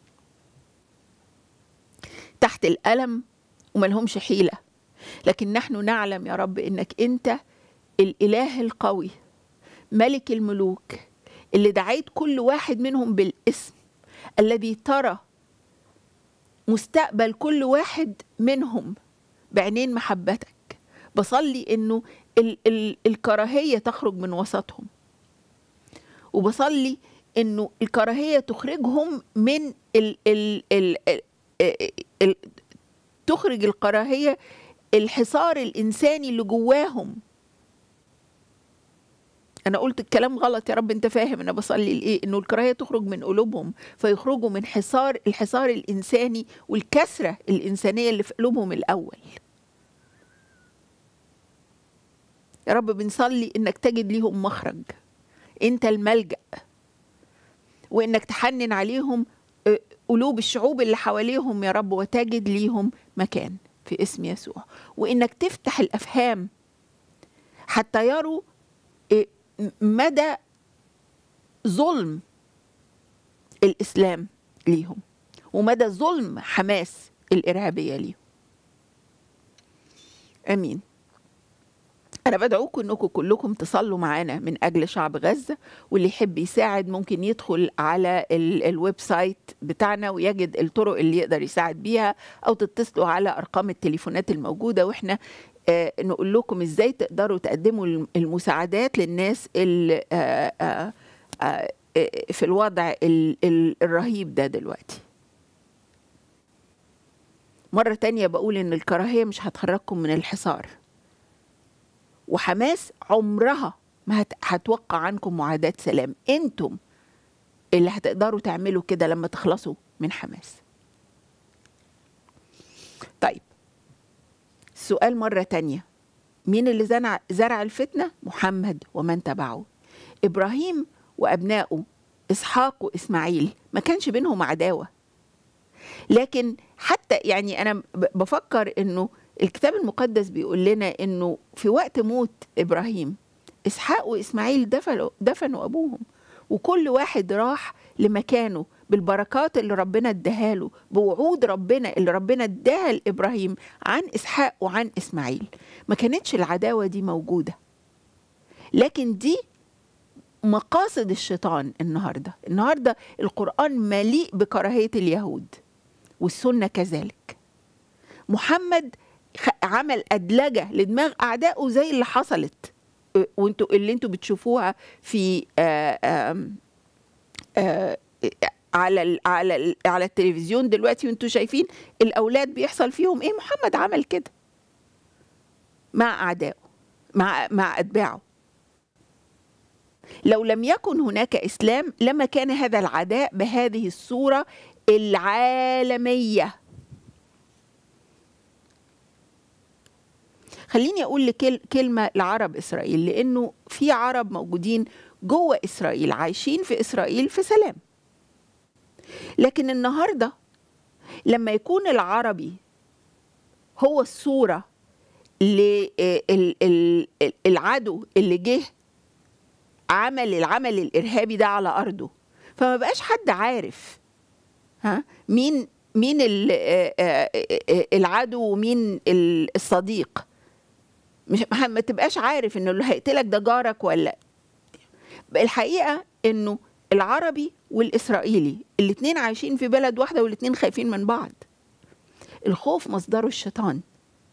تحت الالم وملهمش حيله لكن نحن نعلم يا رب انك انت الاله القوي ملك الملوك اللي دعيت كل واحد منهم بالاسم الذي ترى مستقبل كل واحد منهم بعينين محبتك بصلي انه ال ال الكراهيه تخرج من وسطهم وبصلي انه الكراهيه تخرجهم من ال ال ال ال ال تخرج الكراهيه الحصار الانساني اللي جواهم انا قلت الكلام غلط يا رب انت فاهم انا بصلي لايه انه الكراهيه تخرج من قلوبهم فيخرجوا من حصار الحصار الانساني والكسره الانسانيه اللي في قلوبهم الاول يا رب بنصلي انك تجد ليهم مخرج انت الملجا وانك تحنن عليهم آه، قلوب الشعوب اللي حواليهم يا رب وتجد ليهم مكان في اسم يسوع وانك تفتح الافهام حتى يروا آه، مدى ظلم الاسلام ليهم ومدى ظلم حماس الارهابيه ليهم امين انا بدعوكم انكم كلكم تصلوا معانا من اجل شعب غزه واللي يحب يساعد ممكن يدخل على ال- الويب سايت بتاعنا ويجد الطرق اللي يقدر يساعد بيها او تتصلوا على ارقام التليفونات الموجوده واحنا آه، نقول لكم ازاي تقدروا تقدموا الم- المساعدات للناس اللي آه، آه، آه، آه، في الوضع ال- ال- الرهيب ده دلوقتي مرة تانية بقول إن الكراهية مش هتخرجكم من الحصار وحماس عمرها ما هت- هتوقع عنكم معاهدات سلام انتم اللي هتقدروا تعملوا كده لما تخلصوا من حماس طيب السؤال مرة تانية مين اللي زرع, زرع الفتنة؟ محمد ومن تبعه إبراهيم وأبنائه إسحاق وإسماعيل ما كانش بينهم عداوة لكن حتى يعني أنا ب- بفكر إنه الكتاب المقدس بيقول لنا إنه في وقت موت إبراهيم إسحاق وإسماعيل دفنوا, دفنوا أبوهم وكل واحد راح لمكانه بالبركات اللي ربنا اداها له بوعود ربنا اللي ربنا اداها لابراهيم عن اسحاق وعن اسماعيل ما كانتش العداوه دي موجوده لكن دي مقاصد الشيطان النهارده النهارده القران مليء بكراهيه اليهود والسنه كذلك محمد خ- عمل ادلجه لدماغ اعدائه زي اللي حصلت أه، وانتوا اللي انتوا بتشوفوها في آه، آم، آه، على ال على ال على التلفزيون دلوقتي وانتوا شايفين الاولاد بيحصل فيهم ايه محمد عمل كده مع اعدائه مع مع اتباعه لو لم يكن هناك اسلام لما كان هذا العداء بهذه الصوره العالميه خليني اقول لكل كلمه لعرب اسرائيل لانه في عرب موجودين جوه اسرائيل عايشين في اسرائيل في سلام لكن النهارده لما يكون العربي هو الصوره للعدو اللي جه عمل العمل الارهابي ده على ارضه فما بقاش حد عارف ها مين مين ال- آه، آه، آه، العدو ومين ال- الصديق مش ما ما تبقاش عارف انه اللي هيقتلك ده جارك ولا الحقيقه انه العربي والإسرائيلي الاتنين عايشين في بلد واحدة والاتنين خايفين من بعض الخوف مصدره الشيطان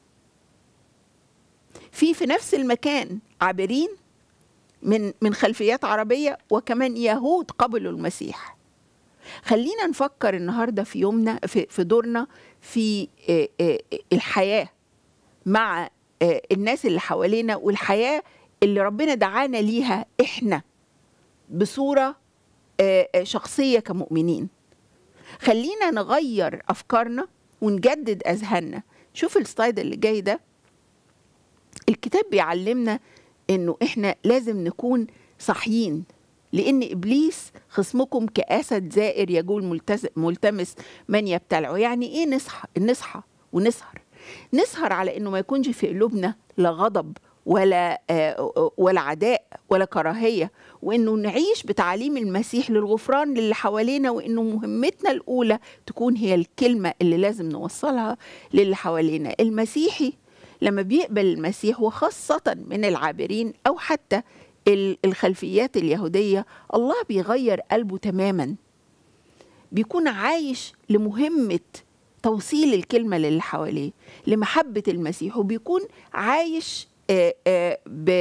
في في نفس المكان عابرين من من خلفيات عربية وكمان يهود قبلوا المسيح خلينا نفكر النهارده في يومنا في, في دورنا في آه، آه، الحياة مع آه، الناس اللي حوالينا والحياة اللي ربنا دعانا ليها احنا بصورة آه، آه، شخصية كمؤمنين خلينا نغير أفكارنا ونجدد أذهاننا شوف السلايد اللي جاي ده الكتاب بيعلمنا انه احنا لازم نكون صاحيين لان ابليس خصمكم كاسد زائر يجول ملتز- ملتمس من يبتلعه يعني ايه نصحى نصحى ونسهر نسهر على انه ما يكونش في قلوبنا لا غضب ولا آه، ولا عداء ولا كراهيه وانه نعيش بتعاليم المسيح للغفران للي حوالينا وانه مهمتنا الاولى تكون هي الكلمه اللي لازم نوصلها للي حوالينا المسيحي لما بيقبل المسيح وخاصة من العابرين أو حتى ال- الخلفيات اليهودية الله بيغير قلبه تماما بيكون عايش لمهمة توصيل الكلمة للي حواليه لمحبة المسيح وبيكون عايش آه، آه،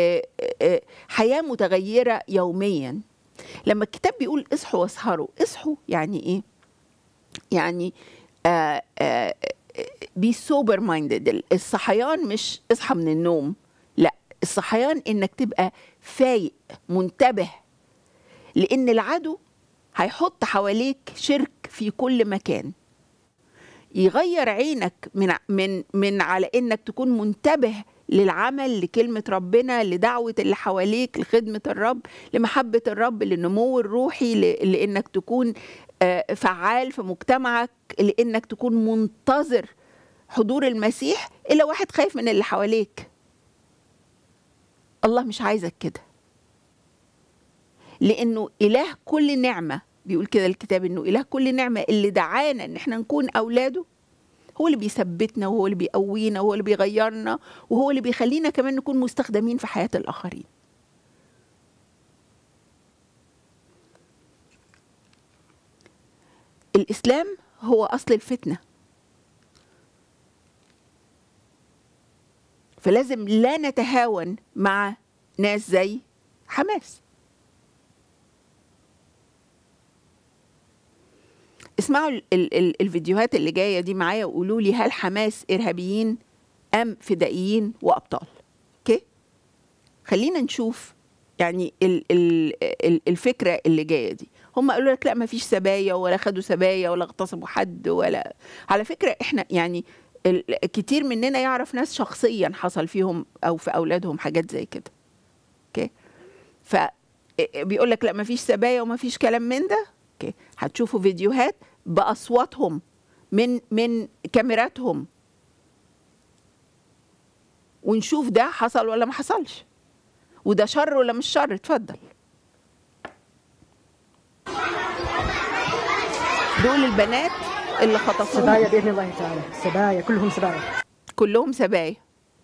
بحياة متغيرة يوميا لما الكتاب بيقول اصحوا واسهروا اصحوا يعني ايه يعني آه آه بي سوبر مايندد الصحيان مش اصحى من النوم لا الصحيان انك تبقى فايق منتبه لان العدو هيحط حواليك شرك في كل مكان يغير عينك من من من على انك تكون منتبه للعمل لكلمة ربنا لدعوة اللي حواليك لخدمة الرب لمحبة الرب للنمو الروحي ل- لأنك تكون آه، فعال في مجتمعك لأنك تكون منتظر حضور المسيح إلا واحد خايف من اللي حواليك الله مش عايزك كده لأنه إله كل نعمة بيقول كده الكتاب إنه إله كل نعمة اللي دعانا إن إحنا نكون أولاده هو اللي بيثبتنا وهو اللي بيقوينا وهو اللي بيغيرنا وهو اللي بيخلينا كمان نكون مستخدمين في حياة الآخرين الإسلام هو أصل الفتنة فلازم لا نتهاون مع ناس زي حماس اسمعوا ال ال ال الفيديوهات اللي جايه دي معايا وقولوا لي هل حماس ارهابيين ام فدائيين وابطال اوكي خلينا نشوف يعني ال ال ال الفكره اللي جايه دي هم قالوا لك لا ما فيش سبايا ولا خدوا سبايا ولا اغتصبوا حد ولا على فكره احنا يعني ال- كتير مننا يعرف ناس شخصيا حصل فيهم او في اولادهم حاجات زي كده اوكي ف بيقول لك لا ما فيش سبايا وما فيش كلام من ده اوكي هتشوفوا فيديوهات باصواتهم من من كاميراتهم ونشوف ده حصل ولا ما حصلش وده شر ولا مش شر اتفضل دول البنات اللي سبايا خطفوهم باذن الله تعالى سبايا كلهم سبايا كلهم سبايا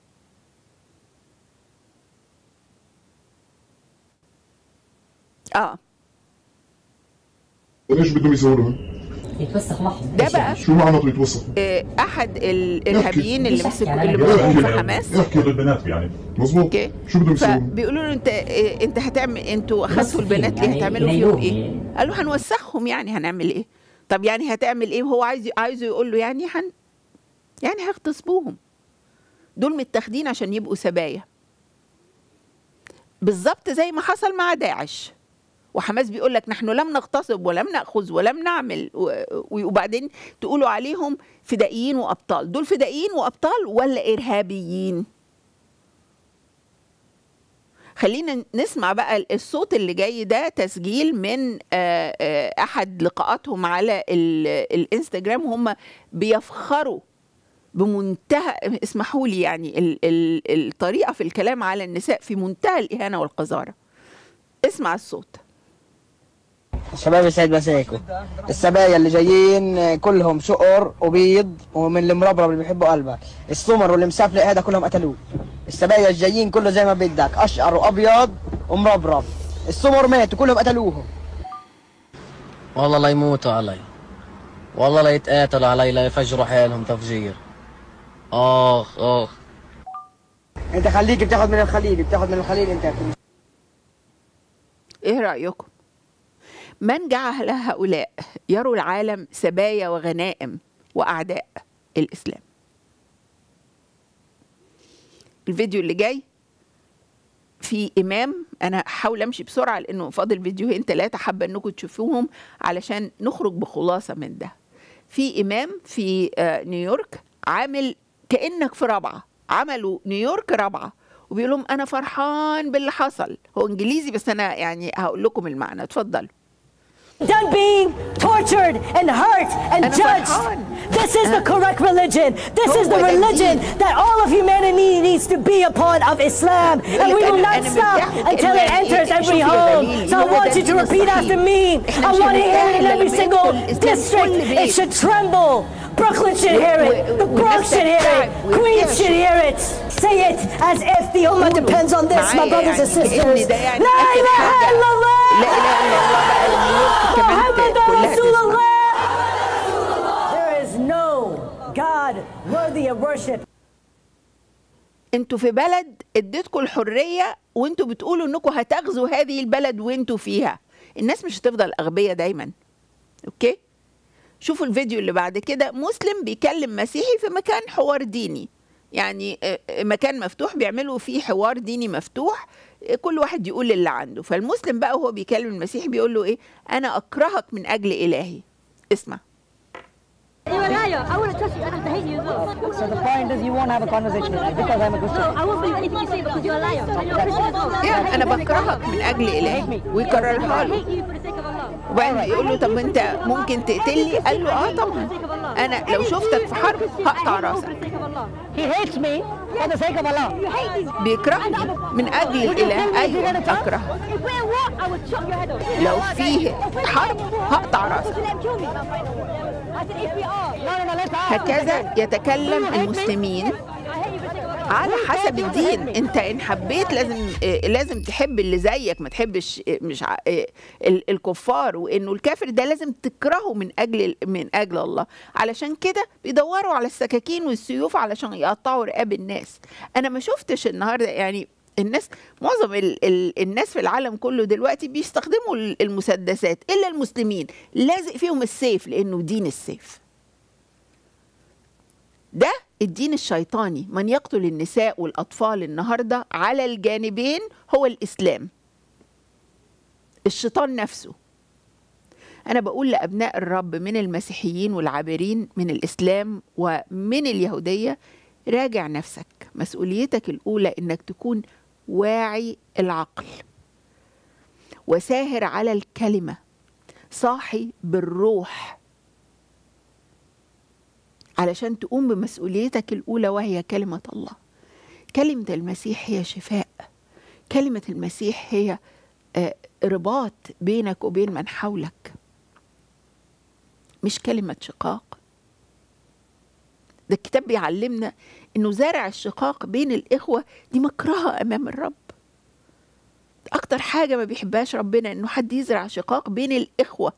اه ليش بدهم يصوروها؟ يتوسخ معهم ده بقى شو معناته يتوسخ؟ آه، احد الارهابيين اللي مسكوا يعني اللي أنا- مسكوهم في حماس احكي البنات يعني مزبوط اوكي شو بدهم يسووا؟ فبيقولوا له انت إيه انت هتعمل انتوا اخدتوا يوسخ البنات فيهم، ليه يعني هتعملوا فيهم ينيلوهم ايه؟ يعني. قالوا هنوسخهم يعني هنعمل ايه؟ طب يعني هتعمل ايه وهو عايز عايزه يقول له يعني هن يعني هيغتصبوهم دول متاخدين عشان يبقوا سبايا بالظبط زي ما حصل مع داعش وحماس بيقول لك نحن لم نغتصب ولم ناخذ ولم نعمل و- وبعدين تقولوا عليهم فدائيين وابطال دول فدائيين وابطال ولا ارهابيين خلينا نسمع بقى الصوت اللي جاي ده تسجيل من آه، آه، احد لقاءاتهم على ال- الانستجرام وهم بيفخروا بمنتهى اسمحوا لي يعني ال- ال- الطريقه في الكلام على النساء في منتهى الاهانه والقذاره اسمع الصوت شباب يسعد مساكم السبايا اللي جايين كلهم شقر وبيض ومن المربرب اللي بيحبوا قلبك السمر والمسافلق هذا كلهم قتلوه السبايا الجايين كله زي ما بدك اشقر وابيض ومربرب السمر ماتوا كلهم قتلوهم والله لا يموتوا علي والله لا يتقاتلوا علي لا يفجروا حالهم تفجير اخ اخ انت خليك بتاخد من الخليل بتاخد من الخليل انت ايه رايكم من جعل هؤلاء يروا العالم سبايا وغنائم واعداء الاسلام الفيديو اللي جاي في امام انا هحاول امشي بسرعه لانه فاضل فيديوهين ثلاثه حابه انكم تشوفوهم علشان نخرج بخلاصه من ده في امام في آه، نيويورك عامل كانك في رابعه عملوا نيويورك رابعه وبيقول لهم انا فرحان باللي حصل هو انجليزي بس انا يعني هقول لكم المعنى اتفضلوا done being tortured and hurt and أنا judged. فرحان. This is the correct religion. This is هو the ده religion الدين. that all of humanity needs to be a part of Islam. And we will not stop until it enters every home. So I want you to repeat after me. I want to hear it in every single district. It should tremble. Brooklyn should hear it. The Bronx should hear it. Queens should hear it. Say it as if the Ummah depends on this, my معايا brothers and يعني كأن sisters. ده يعني لا آخر إله حاجة. إلا الله. لا اله الا الله بقى ونيويورك كمان محمد ت- كلها رسول تسمع. الله. There is no God worthy of worship. انتوا في بلد اديتكم الحريه وانتوا بتقولوا انكم هتغزوا هذه البلد وانتوا فيها الناس مش هتفضل اغبياء دايما اوكي شوفوا الفيديو اللي بعد كده مسلم بيكلم مسيحي في مكان حوار ديني يعني آه، آه، مكان مفتوح بيعملوا فيه حوار ديني مفتوح آه، كل واحد يقول اللي عنده فالمسلم بقى وهو بيكلم المسيحي بيقول له ايه انا اكرهك من اجل الهي اسمع You're a liar. I want to trust you and I have to hate you as well. So the point is you won't have a conversation with me because I'm a Christian. No, I won't believe anything you say because you're a liar. And you're a Christian as well. يعني انا بكرهك من اجل الهي ويكررها I له hate you for the sake of Allah. وبعدين يقول له طب انت ممكن تقتلني قال له اه طبعا انا لو شفتك في حرب هقطع راسك He hates me for the sake of Allah. You hate these. بيكرهني من اجل الاله ايوه اكره If we're what, I would chop your head off. لو فيه حرب هقطع راسك Would you let him kill me? I said if we are. No, no, no, let's ask. هكذا يتكلم المسلمين I hate you for the sake of Allah. على حسب الدين انت ان حبيت لازم آه، لازم تحب اللي زيك ما تحبش آه، مش ع- آه، ال- الكفار وانه الكافر ده لازم تكرهه من اجل من اجل الله علشان كده بيدوروا على السكاكين والسيوف علشان يقطعوا رقاب الناس انا ما شفتش النهارده يعني الناس معظم ال ال الناس في العالم كله دلوقتي بيستخدموا ال- المسدسات الا المسلمين لازق فيهم السيف لانه دين السيف ده الدين الشيطاني من يقتل النساء والأطفال النهاردة على الجانبين هو الإسلام الشيطان نفسه أنا بقول لأبناء الرب من المسيحيين والعابرين من الإسلام ومن اليهودية راجع نفسك مسؤوليتك الأولى إنك تكون واعي العقل وساهر على الكلمة صاحي بالروح علشان تقوم بمسؤوليتك الأولى وهي كلمة الله كلمة المسيح هي شفاء كلمة المسيح هي آه، رباط بينك وبين من حولك مش كلمة شقاق ده الكتاب بيعلمنا انه زارع الشقاق بين الاخوة دي مكرهة امام الرب اكتر حاجة ما بيحبهاش ربنا انه حد يزرع شقاق بين الاخوة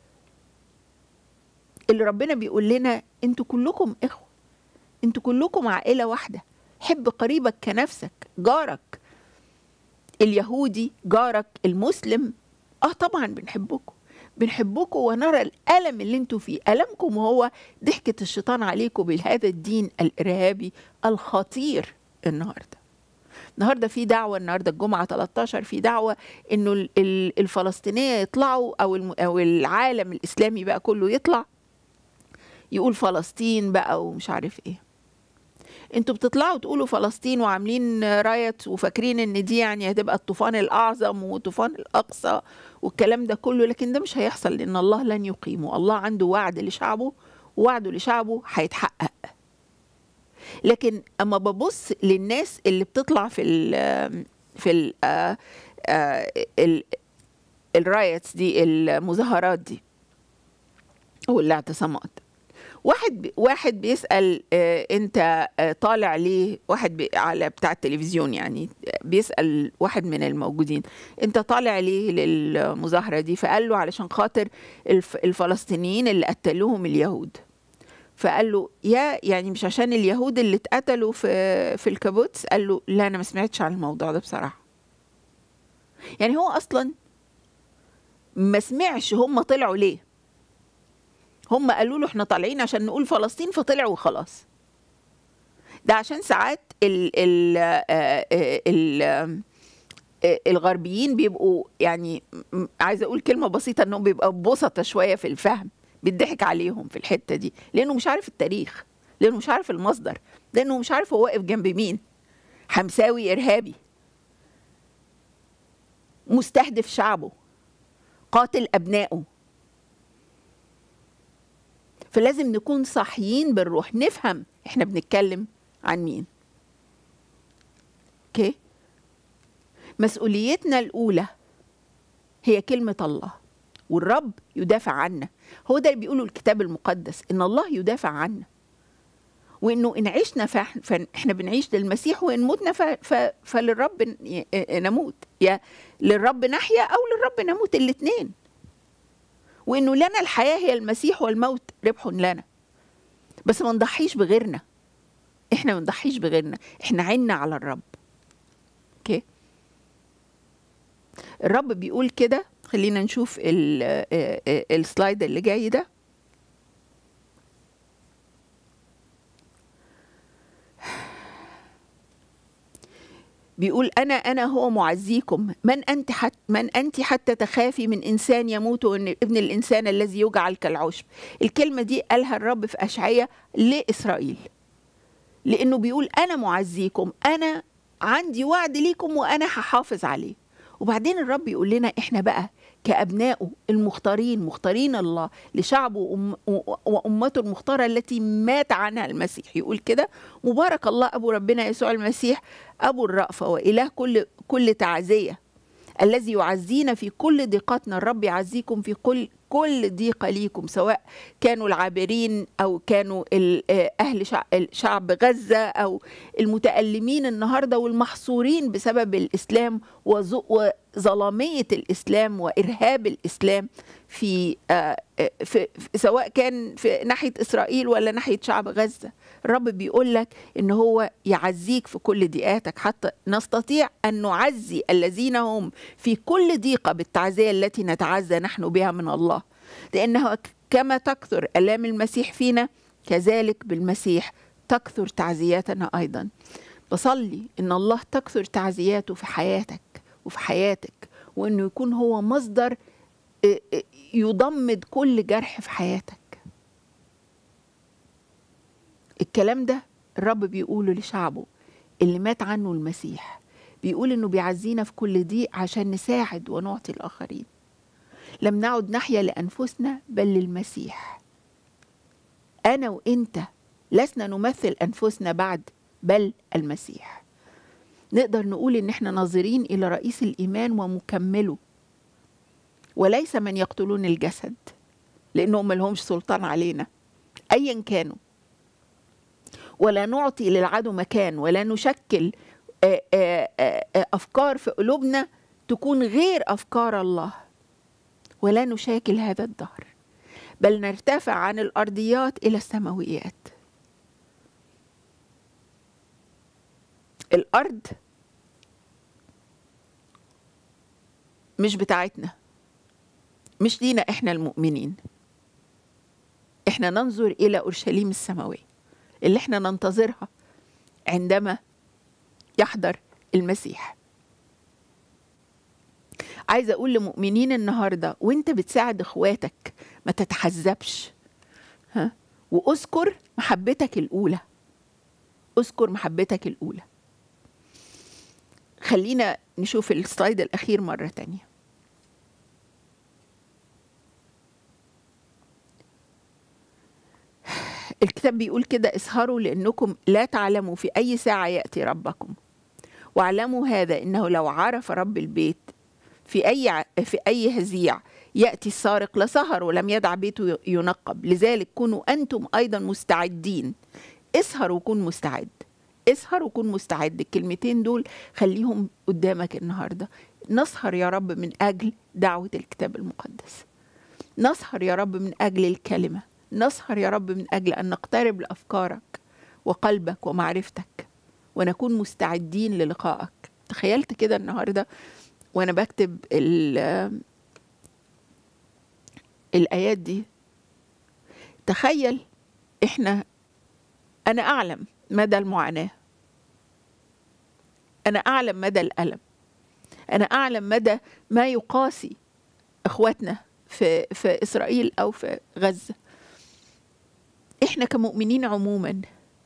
اللي ربنا بيقول لنا انتوا كلكم اخوة انتوا كلكم عائلة واحدة حب قريبك كنفسك جارك اليهودي جارك المسلم اه طبعا بنحبكم بنحبكم ونرى الألم اللي انتوا فيه ألمكم هو ضحكة الشيطان عليكم بهذا الدين الإرهابي الخطير النهارده النهارده في دعوه النهارده الجمعه 13 في دعوه انه ال- ال- الفلسطينيه يطلعوا او الم- او العالم الاسلامي بقى كله يطلع يقول فلسطين بقى ومش عارف ايه انتوا بتطلعوا تقولوا فلسطين وعاملين رايت وفاكرين ان دي يعني هتبقى الطوفان الاعظم وطوفان الاقصى والكلام ده كله لكن ده مش هيحصل لان الله لن يقيمه الله عنده وعد لشعبه ووعده لشعبه هيتحقق لكن اما ببص للناس اللي بتطلع في ال في ال آه، آه، ال الرايتس دي المظاهرات دي او الاعتصامات واحد بي- واحد بيسال آه، انت آه، طالع ليه واحد بي على بتاع التلفزيون يعني آه، بيسال واحد من الموجودين انت طالع ليه للمظاهره دي فقال له علشان خاطر الف الفلسطينيين اللي قتلوهم اليهود فقال له يا يعني مش عشان اليهود اللي اتقتلوا في في الكابوتس قال له لا انا ما سمعتش عن الموضوع ده بصراحه يعني هو اصلا ما سمعش هم طلعوا ليه هم قالوا له احنا طالعين عشان نقول فلسطين فطلعوا وخلاص ده عشان ساعات ال ال آه، آه، ال آه، الغربيين بيبقوا يعني م- عايزه اقول كلمه بسيطه انهم بيبقوا بسطه شويه في الفهم بيضحك عليهم في الحته دي لانه مش عارف التاريخ لانه مش عارف المصدر لانه مش عارف هو واقف جنب مين حمساوي ارهابي مستهدف شعبه قاتل ابنائه فلازم نكون صاحيين بالروح نفهم احنا بنتكلم عن مين اوكي مسؤوليتنا الاولى هي كلمه الله والرب يدافع عنا هو ده اللي بيقوله الكتاب المقدس ان الله يدافع عنا وانه ان عشنا فإح- فاحنا بنعيش للمسيح وان متنا ف... ف... فللرب ن- نموت يا للرب نحيا او للرب نموت الاثنين وانه لنا الحياه هي المسيح والموت ربح لنا بس ما نضحيش بغيرنا احنا ما نضحيش بغيرنا احنا عنا على الرب اوكي الرب بيقول كده خلينا نشوف ال- آه، آه، السلايد اللي جاي ده بيقول انا انا هو معزيكم من انت حت من انت حتى تخافي من انسان يموت وان ابن الانسان الذي يجعل كالعشب الكلمه دي قالها الرب في اشعياء لاسرائيل لانه بيقول انا معزيكم انا عندي وعد ليكم وانا هحافظ عليه وبعدين الرب يقول لنا احنا بقى كابنائه المختارين مختارين الله لشعبه وأم- و- وامته المختاره التي مات عنها المسيح يقول كده مبارك الله ابو ربنا يسوع المسيح ابو الرأفه واله كل كل تعزيه الذي يعزينا في كل ضيقاتنا الرب يعزيكم في كل كل ضيقة ليكم سواء كانوا العابرين أو كانوا ال- آه، أهل شع- شعب غزة أو المتألمين النهاردة والمحصورين بسبب الإسلام وز- وظلامية الإسلام وإرهاب الإسلام في, آه، آه، في في- سواء كان في ناحية إسرائيل ولا ناحية شعب غزة الرب بيقول لك إن هو يعزيك في كل ضيقاتك حتى نستطيع أن نعزي الذين هم في كل ضيقة بالتعزية التي نتعزى نحن بها من الله لأنه ك- كما تكثر آلام المسيح فينا كذلك بالمسيح تكثر تعزياتنا أيضا بصلي إن الله تكثر تعزياته في حياتك وفي حياتك وإنه يكون هو مصدر آه، آه، يضمد كل جرح في حياتك الكلام ده الرب بيقوله لشعبه اللي مات عنه المسيح بيقول انه بيعزينا في كل ضيق عشان نساعد ونعطي الاخرين لم نعد نحيا لانفسنا بل للمسيح انا وانت لسنا نمثل انفسنا بعد بل المسيح نقدر نقول ان احنا ناظرين الى رئيس الايمان ومكمله وليس من يقتلون الجسد لانهم ملهمش سلطان علينا ايا كانوا ولا نعطي للعدو مكان ولا نشكل آه، آه، آه، آه، افكار في قلوبنا تكون غير افكار الله ولا نشاكل هذا الدهر بل نرتفع عن الارضيات الى السماويات الارض مش بتاعتنا مش لينا احنا المؤمنين احنا ننظر الى اورشليم السماويه اللي احنا ننتظرها عندما يحضر المسيح عايزه اقول لمؤمنين النهارده وانت بتساعد اخواتك ما تتحزبش ها واذكر محبتك الاولى اذكر محبتك الاولى خلينا نشوف السلايد الاخير مره تانية الكتاب بيقول كده اسهروا لانكم لا تعلموا في اي ساعه ياتي ربكم واعلموا هذا انه لو عرف رب البيت في أي ع- في أي هزيع يأتي السارق لسهر ولم يدع بيته ينقب لذلك كونوا أنتم أيضا مستعدين اسهر وكون مستعد اسهر وكون مستعد الكلمتين دول خليهم قدامك النهارده نسهر يا رب من اجل دعوه الكتاب المقدس نسهر يا رب من اجل الكلمه نسهر يا رب من اجل ان نقترب لافكارك وقلبك ومعرفتك ونكون مستعدين للقائك تخيلت كده النهارده وانا بكتب ال- الايات دي تخيل احنا انا اعلم مدى المعاناه انا اعلم مدى الالم انا اعلم مدى ما يقاسي اخواتنا في في اسرائيل او في غزه احنا كمؤمنين عموما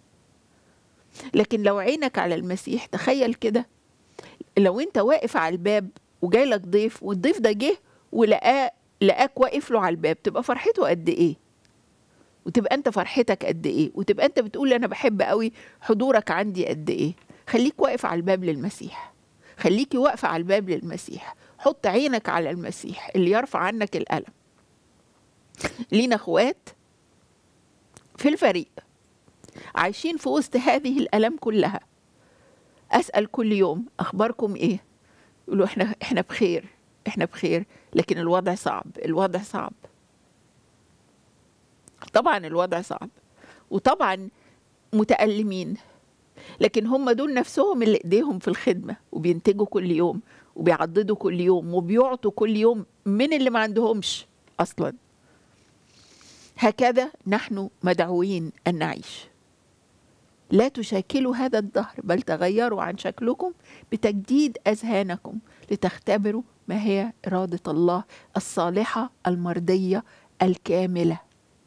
لكن لو عينك على المسيح تخيل كده لو انت واقف على الباب وجاي لك ضيف والضيف ده جه ولقاه لقاك واقف له على الباب تبقى فرحته قد ايه وتبقى انت فرحتك قد ايه وتبقى انت بتقول انا بحب قوي حضورك عندي قد ايه خليك واقف على الباب للمسيح خليكي واقفة على الباب للمسيح حط عينك على المسيح اللي يرفع عنك الألم لينا اخوات في الفريق عايشين في وسط هذه الألم كلها أسأل كل يوم أخباركم إيه يقولوا إحنا إحنا بخير إحنا بخير لكن الوضع صعب الوضع صعب طبعا الوضع صعب وطبعا متألمين لكن هم دول نفسهم اللي ايديهم في الخدمة وبينتجوا كل يوم وبيعضدوا كل يوم وبيعطوا كل يوم من اللي ما عندهمش أصلا هكذا نحن مدعوين أن نعيش لا تشاكلوا هذا الدهر بل تغيروا عن شكلكم بتجديد أذهانكم لتختبروا ما هي إرادة الله الصالحة المرضية الكاملة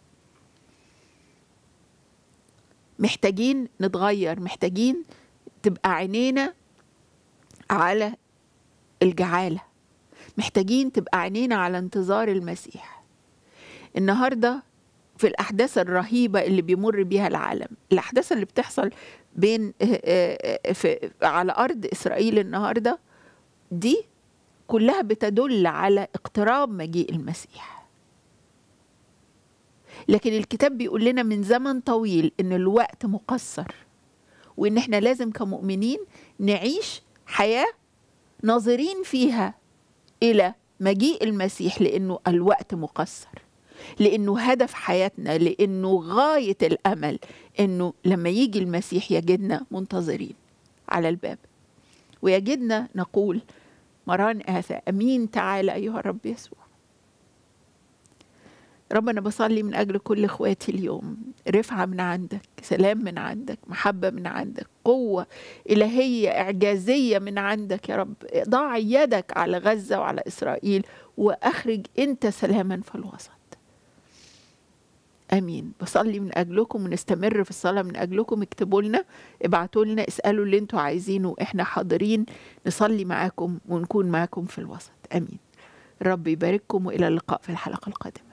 محتاجين نتغير محتاجين تبقى عينينا على الجعالة محتاجين تبقى عينينا على انتظار المسيح النهارده في الأحداث الرهيبة اللي بيمر بيها العالم الأحداث اللي بتحصل بين في على أرض إسرائيل النهاردة دي كلها بتدل على اقتراب مجيء المسيح لكن الكتاب بيقول لنا من زمن طويل ان الوقت مقصر وان احنا لازم كمؤمنين نعيش حياه ناظرين فيها الى مجيء المسيح لانه الوقت مقصر لانه هدف حياتنا لانه غايه الامل انه لما يجي المسيح يجدنا منتظرين على الباب ويجدنا نقول مران آثى أمين تعالى أيها الرب يسوع رب أنا بصلي من أجل كل إخواتي اليوم رفعة من عندك سلام من عندك محبة من عندك قوة إلهية إعجازية من عندك يا رب ضع يدك على غزة وعلى إسرائيل وأخرج أنت سلاما في الوسط امين بصلي من اجلكم ونستمر في الصلاه من اجلكم اكتبوا لنا ابعتوا لنا اسالوا اللي انتوا عايزينه احنا حاضرين نصلي معاكم ونكون معاكم في الوسط امين رب يبارككم والى اللقاء في الحلقه القادمه